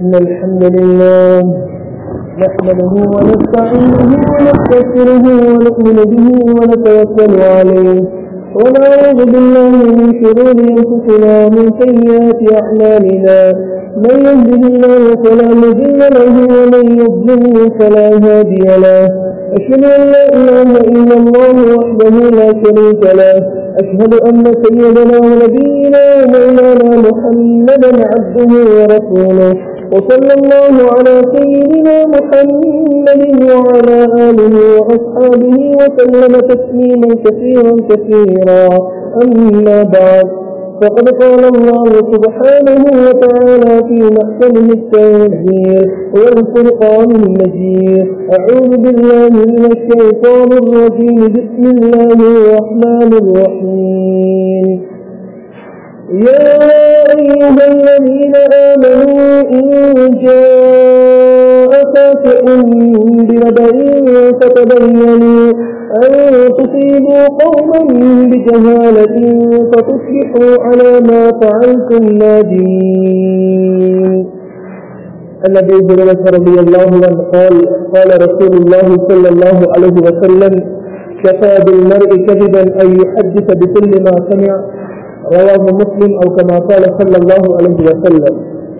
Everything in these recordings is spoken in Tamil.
إن الحمد لله نحمده ونستعينه ونستغفره ونؤمن به ونتوكل عليه ونعوذ بالله من شرور أنفسنا ومن سيئات أعمالنا من يهده الله فلا مضل له ومن يضلل فلا هادي له أشهد أن لا إله إلا الله وحده لا شريك له أشهد أن سيدنا ونبينا ومولانا محمدا عبده ورسوله وصلى الله على سيدنا محمد وعلى آله وأصحابه وسلم تسليما كثيرا كثيرا أما بعد فقد قال الله سبحانه وتعالى في محكمه التنزيل والفرقان المجيد أعوذ بالله من الشيطان الرجيم بسم الله الرحمن الرحيم يا أيها الذين آمنوا إن جاء فاسق بنبأ فتبينوا أن تصيبوا قوما بجهالة فتصبحوا على ما فعلتم نادمين النبي هريرة رضي الله عنه قال قال رسول الله صلى الله عليه وسلم كفى بالمرء كذبا أن يحدث بكل ما سمع رواه مسلم أو كما قال صلى الله عليه وسلم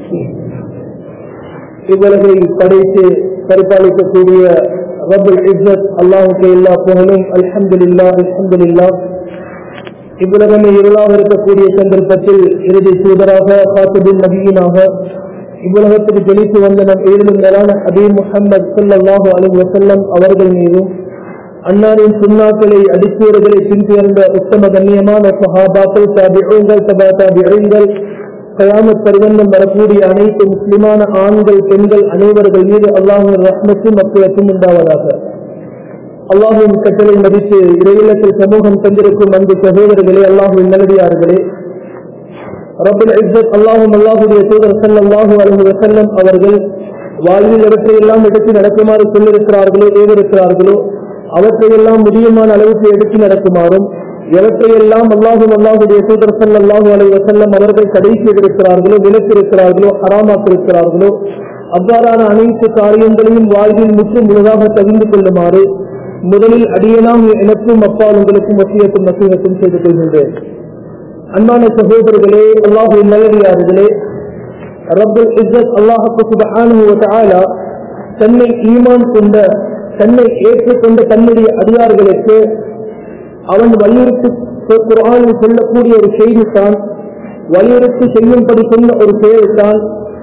இவ்வுலகை படைத்து பரிபாலிக்கக்கூடிய ரபுல் இஸ்ஸத் அல்லாஹுக்கு எல்லா புகழும் அல்ஹம்துலில்லா அல்ஹம்துலில்லா இவ்வுலகமே இருளாக இருக்கக்கூடிய சந்தர்ப்பத்தில் இறுதி தூதராக காத்துபின் நபியினாக இவ்வுலகத்துக்கு ஜெலித்து வந்த நம் ஏழும் மேலான அபீர் முகமது சல்லாஹு அலி வசல்லம் அவர்கள் மீதும் அன்னாரின் சுண்ணாக்களை அடித்தூர்களை பின்தேர்ந்த உத்தம கண்ணியமான சஹாபாக்கள் தாபிகள் சபா தாபிகள் கயாமத் பருவந்தம் வரக்கூடிய அனைத்து முஸ்லிமான ஆண்கள் பெண்கள் அனைவர்கள் மீது அல்லாஹின் ரஹ்மத்தும் மக்களுக்கும் உண்டாவதாக அல்லாஹின் கட்டளை மதித்து இறையிலத்தில் சமூகம் தந்திருக்கும் அன்பு சகோதரர்களே அல்லாஹுவின் நல்லடியார்களே ரபுல் இஸ்ஸத் அல்லாஹும் அல்லாஹுடைய தூதர் சல்லாஹூ அலஹு வசல்லம் அவர்கள் வாழ்வில் எவற்றையெல்லாம் எடுத்து நடக்குமாறு சொல்லிருக்கிறார்களோ ஏவிருக்கிறார்களோ அவற்றையெல்லாம் முடியுமான அளவுக்கு எடுத்து நடக்குமாறும் எவற்றையெல்லாம் அல்லாஹும் அல்லாஹுடைய தூதர் சல்லாஹூ அலை வசல்லம் அவர்கள் கடை செய்திருக்கிறார்களோ விலக்கிருக்கிறார்களோ ஹராமாக்கிருக்கிறார்களோ அவ்வாறான அனைத்து காரியங்களையும் வாழ்வில் முற்று முழுதாக தகுந்து கொள்ளுமாறு முதலில் அடியலாம் எனக்கும் அப்பால் உங்களுக்கும் வசியத்தும் நசீகத்தும் செய்து கொள்கின்றேன் அன்பான சகோதரர்களே அல்லாஹு நல்லடியார்களே ரப்புல் இஸ்ஸத் அல்லாஹுக்கு சுபஹானஹு தன்னை ஈமான் கொண்ட தன்னை ஏற்றுக்கொண்ட தன்னுடைய அதிகாரிகளுக்கு அவன் வலியுறுத்தி குரானில் சொல்லக்கூடிய ஒரு செய்தி தான் வலியுறுத்தி செய்யும்படி சொன்ன ஒரு செயல் தான்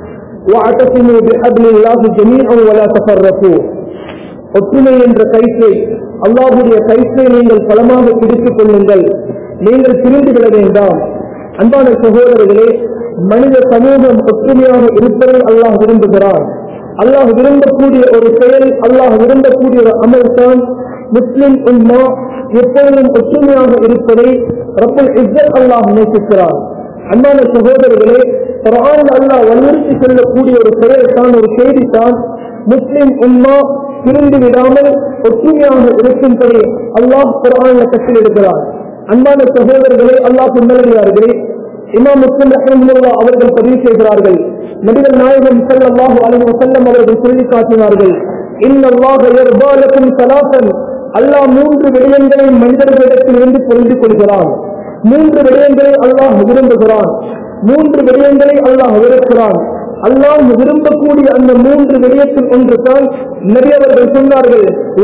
ஒற்றுமை என்ற கயிற்றை அல்லாஹுடைய கயிற்றை நீங்கள் பலமாக பிடித்துக் கொள்ளுங்கள் நீங்கள் பிரிந்து விட வேண்டாம் அன்பான சகோதரர்களே மனித சமூகம் ஒற்றுமையாக இருப்பதை அல்லாஹ் விரும்புகிறான் அல்லாஹ் விரும்பக்கூடிய ஒரு செயல் அல்லாஹ் விரும்பக்கூடிய ஒரு அமல் தான் முஸ்லிம் உம்மா எப்பொழுதும் ஒற்றுமையாக இருப்பதை ரப்பல் இஸ்ஸத் அல்லாஹ் நேசிக்கிறார் அன்பான சகோதரர்களே குரான் அல்லாஹ் வலியுறுத்தி சொல்லக்கூடிய ஒரு செயல் தான் ஒரு செய்தி தான் முஸ்லிம் உம்மா பிரிந்து விடாமல் ஒற்றுமையாக இருக்கும்படி அல்லாஹ் குரான் கட்டிலிருக்கிறார் அன்பான சகோதரர்களே அல்லாஹ் முன்னறியார்களே இமாம் முஸ்லிம் ரஹமுல்லா அவர்கள் பதிவு செய்கிறார்கள் நபிகள் நாயகம் ஸல்லல்லாஹு அலைஹி வஸல்லம் அவர்கள் சொல்லி காட்டினார்கள் இன்னல்லாஹ யர்பாலக்கும் ஸலாசன் அல்லாஹ் மூன்று விடயங்களை மனிதர்களிடத்தில் இருந்து புரிந்து கொள்கிறான் மூன்று விடயங்களை அல்லாஹ் விரும்புகிறான் மூன்று விடயங்களை அல்லாஹ் வெறுக்கிறான் அல்லாஹ் விரும்பக்கூடிய அந்த மூன்று விடயத்தில் ஒன்று தான் நபி அவர்கள் சொன்னார்கள்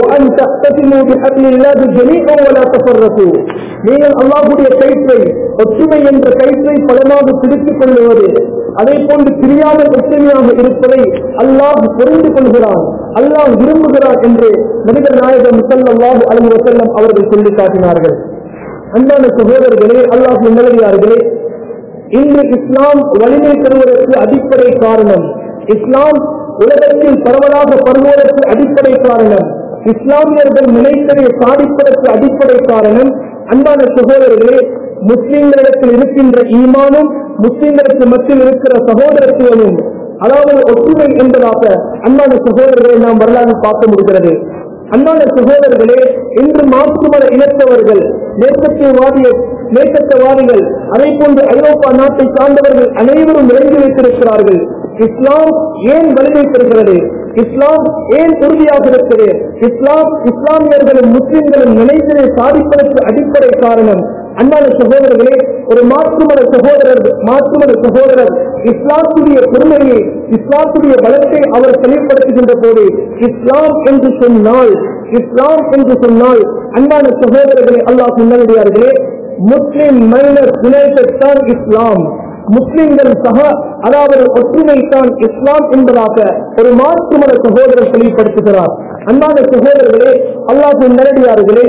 நீங்கள் அல்லாஹுடைய கயிற்றை ஒற்றுமை என்ற கயிற்றை பலமாக பிடித்துக் கொள்வது அதை போன்று பிரியாமல் ஒற்றுமையாக இருப்பதை அல்லாஹ் புரிந்து கொள்கிறான் அல்லாஹ் விரும்புகிறான் என்று நபிகள் நாயகம் சல்லாஹு அலி வசல்லம் அவர்கள் சொல்லி காட்டினார்கள் அன்பான சகோதரர்களே அல்லாஹ் நல்லடியார்களே இன்று இஸ்லாம் வலிமை பெறுவதற்கு அடிப்படை காரணம் இஸ்லாம் உலகத்தில் பரவலாக பருவதற்கு அடிப்படை காரணம் இஸ்லாமியர்கள் நினைத்ததை சாதிப்பதற்கு அடிப்படை காரணம் அன்பான சகோதரர்களே முஸ்லிம்களிடத்தில் இருக்கின்ற ஈமானும் முஸ்லிம்களுக்கு மத்தியில் இருக்கிற சகோதரத்துவமும் அதாவது ஒற்றுமை என்பதாக அன்பான சகோதரர்களை நாம் வரலாறு பார்க்க முடிகிறது அன்பான சகோதரர்களே இன்று மாற்றுமர இனத்தவர்கள் மேற்கத்தியவாதிய மேற்கத்தவாதிகள் அதை போன்று ஐரோப்பா நாட்டை சார்ந்தவர்கள் அனைவரும் விரைந்து வைத்திருக்கிறார்கள் இஸ்லாம் ஏன் வலிமை பெறுகிறது இஸ்லாம் ஏன் உறுதியாக இருக்கிறது இஸ்லாம் இஸ்லாமியர்களும் முஸ்லிம்களும் நினைத்து சாதிப்பதற்கு அடிப்படை காரணம் அன்பான சகோதரர்களே ஒரு மாற்றுமத சகோதரர் மாற்றுமத சகோதரர் இஸ்லாத்துடைய பெருமையை இஸ்லாத்துடைய பலத்தை அவர் தெளிவுபடுத்துகின்ற போது இஸ்லாம் என்று சொன்னால் இஸ்லாம் என்று சொன்னால் அன்பான சகோதரர்களே அல்லாஹ் முன்னடியார்களே முஸ்லிம் மைனஸ் யுனைடெட் தான் இஸ்லாம் முஸ்லிம்கள் சக அதாவது ஒற்றுமை தான் இஸ்லாம் என்பதாக ஒரு மாற்று மத சகோதரர் தெளிவுபடுத்துகிறார் அன்பான சகோதரர்களே அல்லாஹின் நேரடியார்களே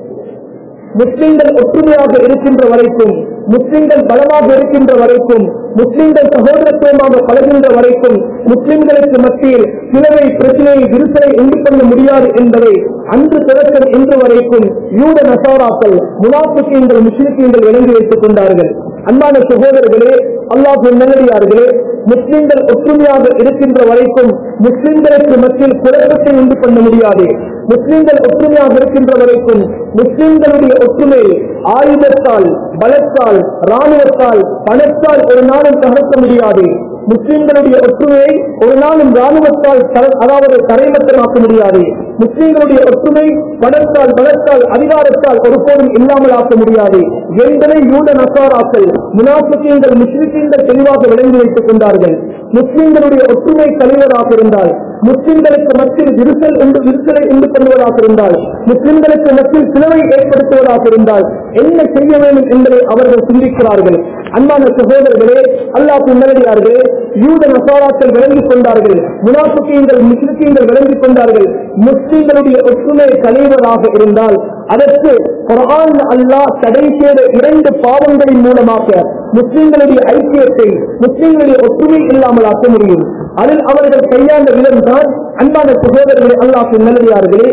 முஸ்லிம்கள் ஒற்றுமையாக இருக்கின்ற வரைக்கும் முஸ்லிம்கள் பலமாக இருக்கின்ற வரைக்கும் முஸ்லிம்கள் சகோதரத்துவமாக பழகின்ற வரைக்கும் முஸ்லிம்களுக்கு மத்தியில் சிலவை பிரச்சனையை விரிசலை உண்டு பண்ண முடியாது என்பதை அன்று தொடக்கம் இன்று வரைக்கும் யூத நசாராக்கள் முனாஃபிக்கீன்கள் முஸ்லிக்கீன்கள் விளங்கி வைத்துக் கொண்டார்கள் அன்பான சகோதரர்களே அல்லாஹ் நல்லடியார்களே முஸ்லிம்கள் ஒற்றுமையாக இருக்கின்ற வரைக்கும் முஸ்லிம்களுக்கு மத்தியில் குழப்பத்தை உண்டு பண்ண முடியாது முஸ்லிம்கள் ஒற்றுமையாக இருக்கின்ற வரைக்கும் முஸ்லிம்களுடைய ஒற்றுமை ஆயுதத்தால் பலத்தால் ராணுவத்தால் பணத்தால் ஒரு நாளும் தகர்க்க முடியாது முஸ்லிம்களுடைய ஒற்றுமையை ஒரு நாளும் ராணுவத்தால் த- அதாவது தரைமட்டமாக்க முடியாது முஸ்லிம்களுடைய ஒற்றுமை பணத்தால் பலத்தால் அதிகாரத்தால் ஒருபோதும் இல்லாமல் ஆக்க முடியாது என்பதை யூத நசாராக்கள் முனாஃபிக்கீன்கள் முஸ்லிம்கள் தெளிவாக விளங்கி வைத்துக் கொண்டார்கள் முஸ்லிம்களுடைய ஒற்றுமை தலைவராக இருந்தால் முஸ்லிம்களுக்கு மத்தியில் விரிசல் உண்டு விரிசலை உண்டு பண்ணுவதாக இருந்தால் முஸ்லிம்களுக்கு மத்தியில் சிலவை ஏற்படுத்துவதாக இருந்தால் என்ன செய்ய வேண்டும் என்பதை அவர்கள் சிந்திக்கிறார்கள் அன்பான சகோதரர்களே அல்லாஹ் நல்லடியார்களே யூத நசாராக்கள் விளங்கிக் கொண்டார்கள் முனாஃபிக்கீன்கள் முஸ்லிக்கீன்கள் விளங்கிக் கொண்டார்கள் முஸ்லிம்களுடைய ஒற்றுமை தலைவராக இருந்தால் அதற்கு குர்ஆன் அல்லாஹ் தடை செய்த இரண்டு பாவங்களின் மூலமாக முஸ்லிம்களுடைய ஐக்கியத்தை முஸ்லிம்களுடைய ஒற்றுமை இல்லாமல் ஆக்க முடியும் அதில் அவர்கள் கையாண்ட விதம்தான் அன்பான சகோதரர்களே அல்லாஹ் நல்லடியார்களே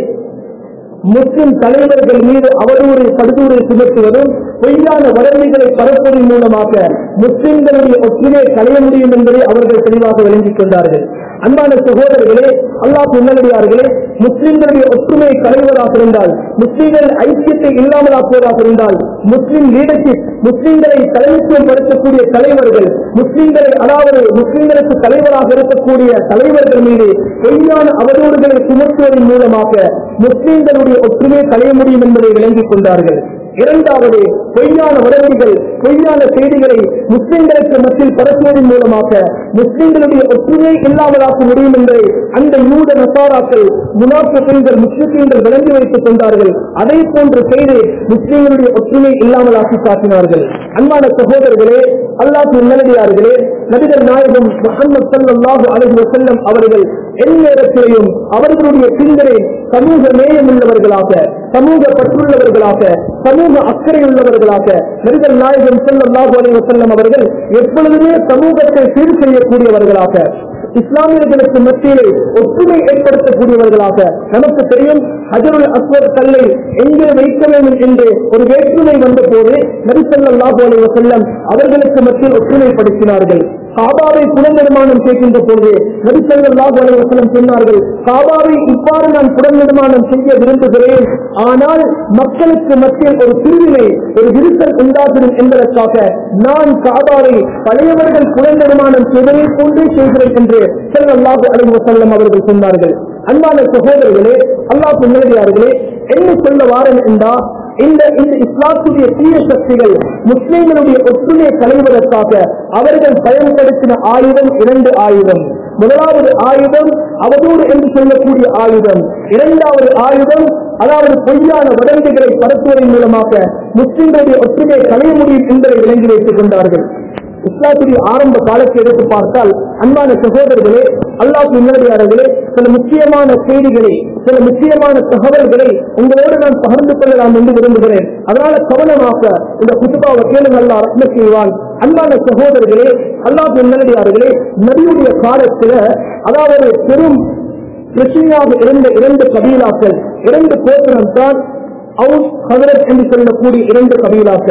முஸ்லிம் தலைவர்கள் மீது அவதூறு படுதூரை சுமத்துவதும் பொய்யான வதந்திகளை பரப்புவதன் மூலமாக முஸ்லிம்களுடைய ஒற்றுமையை களைய முடியும் என்பதை அவர்கள் தெளிவாக விளங்கிக் கொண்டார்கள் அன்பான சகோதரர்களே அல்லாஹ் நல்லடியார்களே முஸ்லிம்களுடைய ஒற்றுமையை களைவதாக இருந்தால் முஸ்லிம்கள் ஐக்கியத்தை இல்லாமல் ஆக்குவதாக இருந்தால் முஸ்லிம் லீடர்ஷிப் முஸ்லிம்களை தலைமைத்துவம் படுத்தக்கூடிய தலைவர்கள் முஸ்லிம்களை அதாவது முஸ்லிம்களுக்கு தலைவராக இருக்கக்கூடிய தலைவர்கள் மீது பொய்யான அவதூறுகளை சுமத்துவதன் மூலமாக முஸ்லிம்களுடைய ஒற்றுமை களைய முடியும் என்பதை விளங்கிக் கொண்டார்கள் இரண்டாவது பொய்யான வதந்திகள் பொய்யான செய்திகளை முஸ்லிம்களுக்கு மத்தியில் பரப்புவதன் மூலமாக முஸ்லிம்களுடைய ஒற்றுமை இல்லாமலாக்க முடியும் என்பதை அந்த யூத நசாராக்கள் முனாஃபிகள் முஸ்லிம்கள் விளங்கி வைத்துக் கொண்டார்கள் அதை போன்று செய்து முஸ்லிம்களுடைய ஒற்றுமை இல்லாமலாக்கி காட்டினார்கள் அன்பான சகோதரர்களே அல்லாஹ் நல்லடியார்களே நபிகள் நாயகம் முகமது ஸல்லல்லாஹு அலைஹி வஸல்லம் அவர்கள் எந்நேரத்திலையும் அவர்களுடைய சிந்தனை சமூக நேயம் உள்ளவர்களாக சமூக பற்றுள்ளவர்களாக சமூக அக்கறை உள்ளவர்களாக நபிகள் நாயகம் ஸல்லல்லாஹு அலைஹி வஸல்லம் அவர்கள் எப்பொழுதுமே சமூகத்தை சீர் செய்யக்கூடியவர்களாக இஸ்லாமியர்களுக்கு மத்தியிலே ஒற்றுமை ஏற்படுத்தக்கூடியவர்களாக நமக்கு தெரியும் ஹஜருல் அஸ்வத் கல்லை எங்கே வைக்க வேண்டும் என்று ஒரு வேற்றுமை வந்த போது நபிசல்லாஹு அலைஹி வஸல்லம் அவர்களுக்கு மத்தியில் ஒற்றுமைப்படுத்தினார்கள் காபாவை புனர்நிர்மாணம் செய்கின்ற போது நபிசல்லாஹு அலைஹி வஸல்லம் சொன்னார்கள் காபாவை இவ்வாறு நான் புனர்நிர்மாணம் செய்ய விரும்புகிறேன் ஆனால் மக்களுக்கு மத்தியில் ஒரு பிரிவினை ஒரு விரிசல் உண்டாகிடும் என்பதற்காக நான் காபாவை பழையவர்கள் புனர்நிர்மாணம் செய்வதை போன்றே செய்கிறேன் என்று செல்லல்லாஹு அலைஹி வஸல்லம் அவர்கள் சொன்னார்கள் அன்பான சகோதரர்களே அல்லாஹ் நேரடியார்களே என்ன சொல்ல வாரன் என்றா இந்த இந்த இஸ்லாத்துடைய தீய சக்திகள் முஸ்லிம்களுடைய ஒற்றுமையை களைவதற்காக அவர்கள் பயன்படுத்தின ஆயுதம் இரண்டு ஆயுதம் முதலாவது ஆயுதம் அவதூறு என்று சொல்லக்கூடிய ஆயுதம் இரண்டாவது ஆயுதம் அதாவது பொய்யான வதந்திகளை பரப்புவதன் மூலமாக முஸ்லிம்களுடைய ஒற்றுமையை களைய முடியும் என்பதை விளங்கி வைத்துக் கொண்டார்கள் இஸ்லாத்துடைய ஆரம்ப காலத்தை எடுத்து பார்த்தால் அன்பான சகோதரர்களே அல்லாஹ் முன்னடியார்களே சில முக்கியமான செய்திகளை சில முக்கியமான தகவல்களை உங்களோடு நான் பகிர்ந்து கொள்ளலாம் என்று விரும்புகிறேன் அதனால கவனமாக இந்த குத்துபாவை கேளுங்க அல்லா ரத்ன செய்வான் அன்பான சகோதரர்களே அல்லாஹ் முன்னடியார்களே நபியுடைய காலத்துல அதாவது பெரும் பிரச்சனையாக இருந்த இரண்டு கபீலாக்கள் இரண்டு கோத்திரம் தான் அவுஸ் ஹதரத் என்று சொல்லக்கூடிய இரண்டு கபீலாக்கள்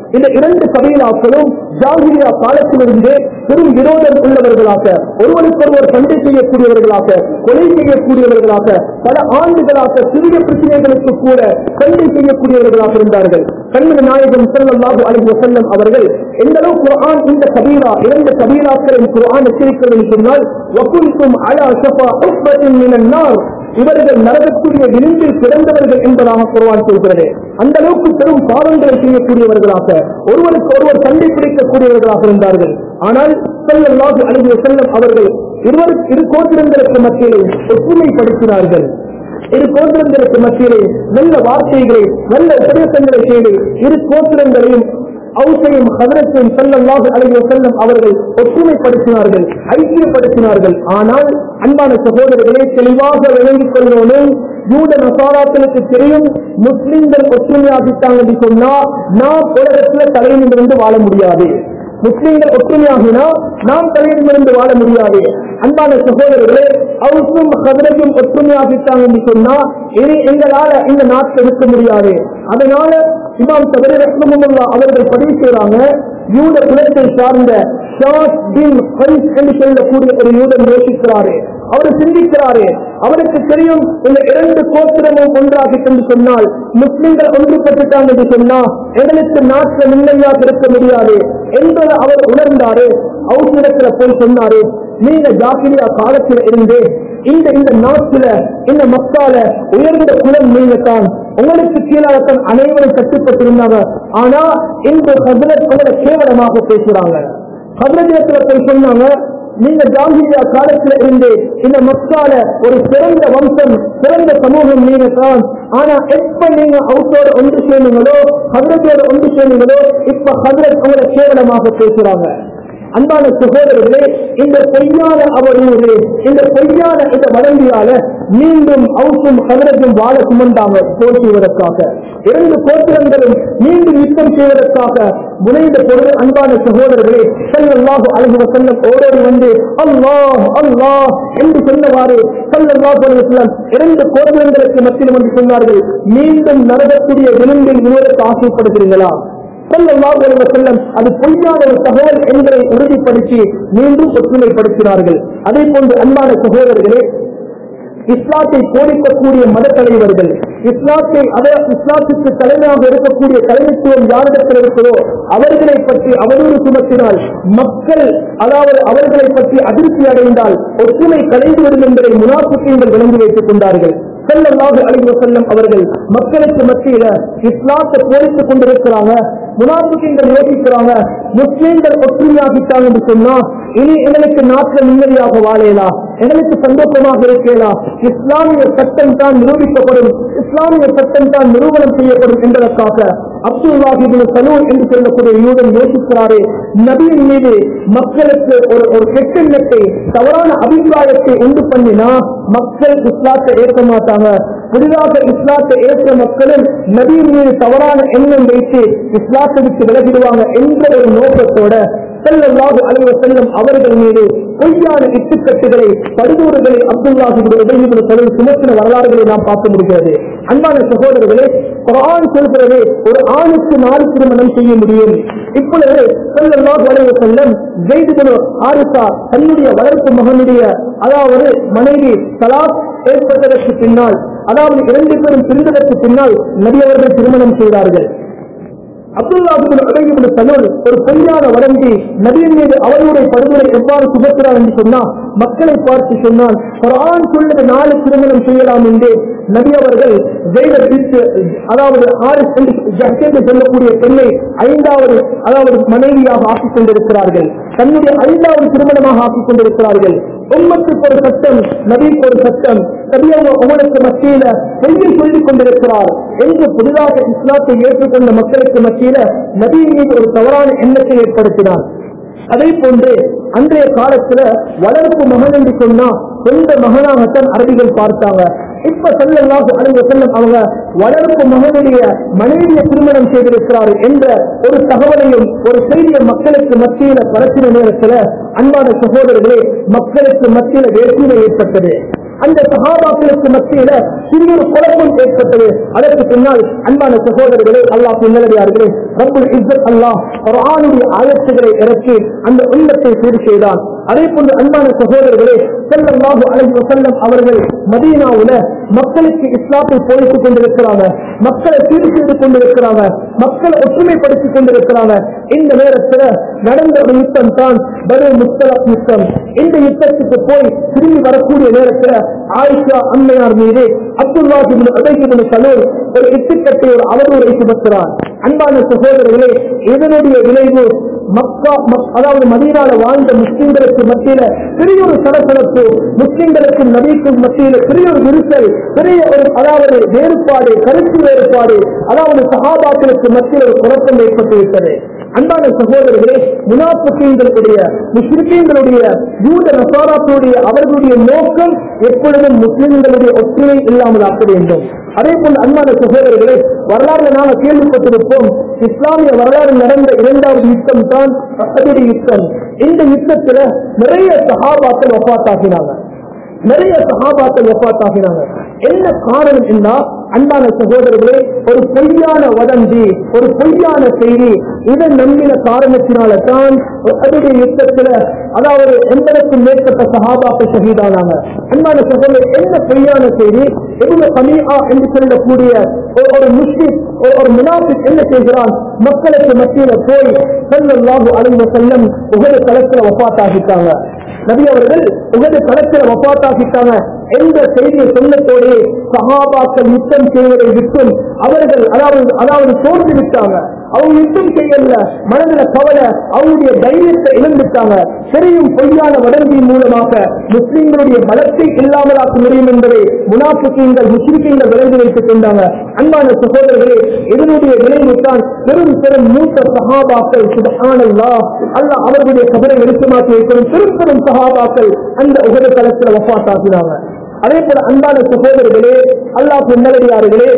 இந்த இரண்டு கபீலாக்களும் ஜாகிரியா காலத்திலிருந்தே பெரும் விரோதம் உள்ளவர்களாக ஒருவருக்கொருவர் சண்டை செய்யக்கூடியவர்களாக கொலை செய்யக்கூடியவர்களாக பல ஆண்டுகளாக சிறிய பிரச்சனைகளுக்கு கூட சண்டை செய்யக்கூடியவர்களாக இருந்தார்கள் கண்மணி நாயகம் ஸல்லல்லாஹு அலைஹி வஸல்லம் அவர்கள் எந்த அளவு குர்ஆன் இந்த கபீரா இரண்டு கபீராக்களின் குர்ஆன் எச்சரிக்கிறது என்று சொன்னால் வகுல்தும் அலா ஷஃபா உஃபத்தின் மினன் நார் இவர்கள் நரகத்துடைய விளிம்பில் பிறந்தவர்கள் என்பதாக குர்ஆன் சொல்கிறது அந்த அளவுக்கு பெரும் பாவங்களை செய்யக்கூடியவர்களாக ஒருவருக்கு ஒருவர் சண்டை பிடிக்கக்கூடியவர்களாக இருந்தார்கள் ஆனால் ஸல்லல்லாஹு அலைஹி வஸல்லம் அவர்கள் இருவர் இரு கோத்திரங்களுக்கு மத்தியில் ஒற்றுமைப்படுத்தினார்கள் இரு கோத்திரங்களுக்கு மத்தியிலே நல்ல வார்த்தைகளை நல்ல உபதேசங்களை செய்து இரு கோத்திரங்களையும் அவுசையும் ஹதரத்தையும் செல்லல்லாக அலைய செல்லும் அவர்கள் ஒற்றுமைப்படுத்தினார்கள் ஐக்கியப்படுத்தினார்கள் ஆனால் அன்பான சகோதரர்களே தெளிவாக விளங்கிக் கொள்ளணும் யூத நசாராக்களுக்கு தெரியும் முஸ்லிம்கள் ஒற்றுமையாகிட்டாங்க என்று சொன்னா நாம் உலகத்துல தலையிலிருந்து வாழ முடியாது முஸ்லிம்கள் ஒற்றுமையாகினா நாம் தலையிலிருந்து வாழ முடியாது அன்பான சகோதரர்களே அவருக்கும் கதிரையும் ஒற்றுமையாகிட்டாங்க என்று சொன்னா இனி எங்களால இந்த நாட்டில் இருக்க முடியாது அதனால இமாம் தவறு ரஹ்மமுல்லா அவர்கள் பதிவு செய்றாங்க யூத குலத்தை சார்ந்த ஷாஸ் பின் ஹைஸ் என்று சொல்லக்கூடிய ஒரு யூதன் யோசிக்கிறாரு அவர் சிந்திக்கிறாரு அவருக்கு தெரியும் இந்த இரண்டு கோத்திரமும் ஒன்றாக என்று சொன்னால் முஸ்லிம்கள் ஒன்றுபட்டுட்டாங்க என்று சொன்னா எங்களுக்கு நாட்டில் நிம்மதியாக இருக்க முடியாது என்பதை அவர் உணர்ந்தாரு அவசியத்துல போய் சொன்னாரு நீங்க ஜாக்கிரியா காலத்தில் இருந்து இந்த இந்த நாட்டில இந்த மக்கால உயர்ந்த குலம் நீங்க தான் உங்களுக்கு கீழாகத்தான் அனைவரும் கட்டுப்பட்டிருந்தாங்க ஆனா இந்த ஹசரத் உங்களை கேவலமாக பேசுறாங்க ஹசரத்துல போய் சொன்னாங்க நீங்க ஜாங்கிரியா காலத்துல இருந்து இந்த மக்கால ஒரு சிறந்த வம்சம் சிறந்த சமூகம் நீங்க தான் ஆனா எப்ப நீங்க அவுட்டோட ஒன்று சேர்ந்தீங்களோ ஹதரத்தோட ஒன்று சேர்ந்தீங்களோ இப்ப ஹதரத் உங்களை கேவலமாக பேசுறாங்க அன்பான சகோதரர்களே இந்த பொய்யான அவரூறு இந்த பொய்யான இந்த வதந்தியால மீண்டும் அவுசும் கதிரஜும் வாழ சுமந்தாங்க போர் செய்வதற்காக இரண்டு கோத்திரங்களும் மீண்டும் யுத்தம் செய்வதற்காக முனைந்த பொழுது அன்பான சகோதரர்களே செல்லல்லாஹு அழகு வசல்லம் ஓடோடி வந்து அல்லாஹ் அல்லாஹ் என்று சொன்னவாறு செல்லல்லாஹு அலைஹி வஸல்லம் இரண்டு கோத்திரங்களுக்கு மத்தியில் வந்து சொன்னார்கள் மீண்டும் நரகக்கூடிய விளிம்பில் விழுவதற்கு ஆசைப்படுகிறீங்களா ஸல்லல்லாஹு அலைஹி வஸல்லம் அது பொய்யான ஒரு தகவல் என்பதை உறுதிப்படுத்தி மீண்டும் ஒற்றுமைப்படுத்தினார்கள் அதே போன்று அன்பான சகோதரர்களே இஸ்லாத்தை போதிக்கக்கூடிய மத தலைவர்கள் இஸ்லாத்தை அதை இஸ்லாத்துக்கு தலைமையாக இருக்கக்கூடிய தலைமைத்துவம் யாரிடத்தில் இருக்கிறதோ அவர்களை பற்றி அவதூறு சுமத்தினால் மக்கள் அதாவது அவர்களை பற்றி அதிர்ச்சி அடைந்தால் ஒற்றுமை கலைந்துவிடும் என்பதை முனாஃபிக்கீங்கள் விளங்கி வைத்துக் கொண்டார்கள் ஸல்லல்லாஹு அலைஹி வஸல்லம் அவர்கள் மக்களுக்கு மத்தியில இஸ்லாத்தை போதித்துக் கொண்டிருக்கிறாங்க முனாஃபிக்கீங்கள் யோசிக்கிறாங்க முஸ்லீம்கள் ஒற்றுமையாகிட்டாங்க என்று சொன்னா இனி எங்களுக்கு நாட்டில் நிம்மதியாக வாழலாம் எங்களுக்கு சந்தோஷமாக இருக்கலாம் இஸ்லாமிய சட்டம் தான் நிரூபிக்கப்படும் இஸ்லாமிய சட்டம் தான் நிரூபணம் செய்யப்படும் என்பதற்காக அப்துல்லாஹிபின் சலூன் என்று சொல்லக்கூடிய யூதன் யோசிக்கிறாரே நபியின் மீது மக்களுக்கு ஒரு ஒரு கெட்டெண்ணத்தை தவறான அபிப்பிராயத்தை உண்டு பண்ணினா மக்கள் இஸ்லாத்தை ஏற்க மாட்டாங்க புதிதாக இஸ்லாத்தை ஏற்ற மக்களும் நபியின் மீது தவறான எண்ணம் வைத்து இஸ்லாத்தை விட்டு விலகிடுவாங்க என்ற ஒரு நோக்கத்தோட செல்லல்லாஹு அலைவ செல்லும் அவர்கள் மீது பொய்யான இட்டுக்கட்டுகளை படுகூறுகளை அப்துல்லாஹி உதவிபுர தொழில் சுமத்தின வரலாறுகளை நாம் பார்க்க முடிகிறது அன்பான சகோதரர்களே குரான் சொல்கிறது ஒரு ஆணுக்கு நாலு திருமணம் செய்ய முடியும் இப்பொழுது செல்லல்லாஹு அலைவ செல்லம் ஜெய்துபுரு ஆரிசா தன்னுடைய வளர்ப்பு மகனுடைய அதாவது மனைவி தலாக் ஏற்பட்டதற்கு பின்னால் அதாவது இரண்டு பேரும் பிரிந்ததற்கு பின்னால் நபி அவர்கள் திருமணம் செய்தார்கள் அப்துல்லாஹிபின் சலூல் ஒரு பொய்யான வழங்கி நபியின் மீது அவருடைய படுகொலை எவ்வாறு சுமக்கிறார் என்று சொன்னா மக்களை பார்த்து சொன்னான் ஒரு ஆண் சொல்லுக்கு நாலு திருமணம் செய்யலாம் என்று நபி அவர்கள் ஜெயில பிரித்து அதாவது ஹாரிஸ் என்று ஜஹ் என்று சொல்லக்கூடிய பெண்ணை ஐந்தாவது அதாவது மனைவியாக ஆக்கிக் கொண்டிருக்கிறார்கள் தன்னுடைய ஐந்தாவது திருமணமாக ஆக்கிக் கொண்டிருக்கிறார்கள் உம்மத்துக்கு ஒரு சட்டம் நபிக்கு ஒரு சட்டம் நபியாக உங்களுக்கு மத்தியில பொய்யை சொல்லிக் கொண்டிருக்கிறார் என்று புதிதாக இஸ்லாத்தை ஏற்றுக்கொண்ட மக்களுக்கு மத்தியில நபியின் மீது ஒரு தவறான எண்ணத்தை ஏற்படுத்தினார் அதே போன்று அன்றைய காலத்துல வளர்ப்பு மகன் என்று சொன்னா சொந்த மகனாகத்தான் அரபிகள் பார்த்தாங்க இப்ப செல்லல்லாஹு அலைஹி வஸல்லம் அவங்க வளர்ப்பு மகனுடைய மனைவியை திருமணம் செய்திருக்கிறார் என்ற ஒரு தகவலையும் ஒரு செய்தியை மக்களுக்கு மத்தியில பரப்பின நேரத்துல அன்பான சகோதரர்களே மக்களுக்கு மத்தியில வேற்றுமை ஏற்பட்டது அந்த சகாபாக்களுக்கு மத்தியில சிறிய ஒரு குழப்பம் ஏற்பட்டது அதற்கு பின்னால் அன்பான சகோதரர்களே அல்லாஹ் பின்னடியார்களே ரப்புல் இஸ்ஸத் அல்லாஹ் குர்ஆனுடைய ஆயத்துகளை இறக்கி அந்த உள்ளத்தை சீர் செய்தான் அதே போன்று அன்பான சகோதரர்களே ஸல்லல்லாஹு அலைஹி வஸல்லம் அவர்கள் மதீனாவுல மக்களுக்கு இஸ்லாத்தை போதித்துக் கொண்டிருக்கிறாங்க மக்களை சீர் செய்து கொண்டிருக்கிறாங்க மக்களை ஒற்றுமைப்படுத்திக் கொண்டிருக்கிறாங்க இந்த நேரத்துல நடந்த ஒரு யுத்தம் தான் பரு முஸ்தலப் யுத்தம் இந்த யுத்தத்துக்கு போய் திரும்பி வரக்கூடிய நேரத்துல ஆயிஷா அம்மையார் மீது அப்துல்லாஹி பின் உபய் பின் சலூல் ஒரு இட்டுக்கட்டை ஒரு அவதூறை சுமத்துறார் அன்பான சகோதரர்களே இதனுடைய விளைவு மக்கா மக்- அதாவது மதீனால வாழ்ந்த முஸ்லிம்களுக்கு மத்தியில பெரிய ஒரு சலசலப்பு முஸ்லிம்களுக்கும் நபிக்கும் மத்தியில பெரிய ஒரு விரிசல் பெரிய ஒரு அதாவது வேறுபாடு கருத்து வேறுபாடு அதாவது சகாபாக்களுக்கு மத்தியில் ஒரு குழப்பம் ஏற்பட்டு விட்டது அன்பான சகோதரர்களே முனாஃபிகளுடைய முஸ்லிம்களுடைய யூத நசாராக்களுடைய அவர்களுடைய நோக்கம் எப்பொழுதும் முஸ்லிம்களுடைய ஒற்றுமை இல்லாமல் ஆக்க வேண்டும் அதே போல் அன்பான சகோதரர்களே வரலாறு நாம கேள்விப்பட்டிருப்போம் இஸ்லாமிய வரலாறு நடந்த இரண்டாவது யுத்தம் தான் அஹதுடைய யுத்தம் இந்த யுத்தத்துல நிறைய சகாபாக்கள் ஒப்பாத்தாகினாங்க நிறைய சகாபாக்கள் ஒப்பாத்தாகினாங்க என்ன காரணம் என்ன அன்பான சகோதரர்களே ஒரு பொய்யான வதந்தி ஒரு பொய்யான செய்தி இதை நம்பின காரணத்தினால தான் அதனுடைய யுத்தத்துல அதாவது எண்பதுக்கும் மேற்பட்ட சகாபாக்கள் ஷஹீதானாங்க அன்பான சகோதரர் என்ன பொய்யான செய்தி எவ்வளவு கமியா என்று சொல்லக்கூடிய ஒரு ஒரு முஸ்லிம் ஒரு ஒரு முனாஃபிக் என்ன செய்கிறான் மக்களுக்கு மத்தியில போய் ஸல்லல்லாஹு அலைஹி வஸல்லம் உகது களத்துல வஃபாத்தாகிட்டாங்க நபி அவர்கள் உகது களத்துல வஃபாத்தாகிட்டாங்க என்ற செய்தியை சொன்னத்தோடு சஹாபாக்கள் யுத்தம் செய்வதை விட்டும் அவர்கள் அதாவது அதாவது தோற்று விட்டாங்க அவங்க யுத்தம் செய்யல மனதில கவலை அவங்களுடைய தைரியத்தை இழந்துட்டாங்க தெரியும் பொய்யான வடங்கின் மூலமாக முஸ்லிம்களுடைய பலத்தை இல்லாமலாக்க முடியும் என்பதை முனாஃபிக்கீங்கள் முஸ்லிம்கள் விளைந்து வைத்துக் கொண்டாங்க அன்பான சகோதரர்களே இதனுடைய விளைவு தான் பெரும் பெரும் மூத்த சகாபாக்கள் சுபஹானல்லா அல்லாஹ் அவர்களுடைய கபரை எடுத்துமாக்கி வைக்கும் பெரும் பெரும் சகாபாக்கள் அந்த உகத தளத்தில் வஃபாத்தாக்கினாங்க அதே போல அன்பான சகோதரர்களே அல்லாஹ் நல்லடியார்களே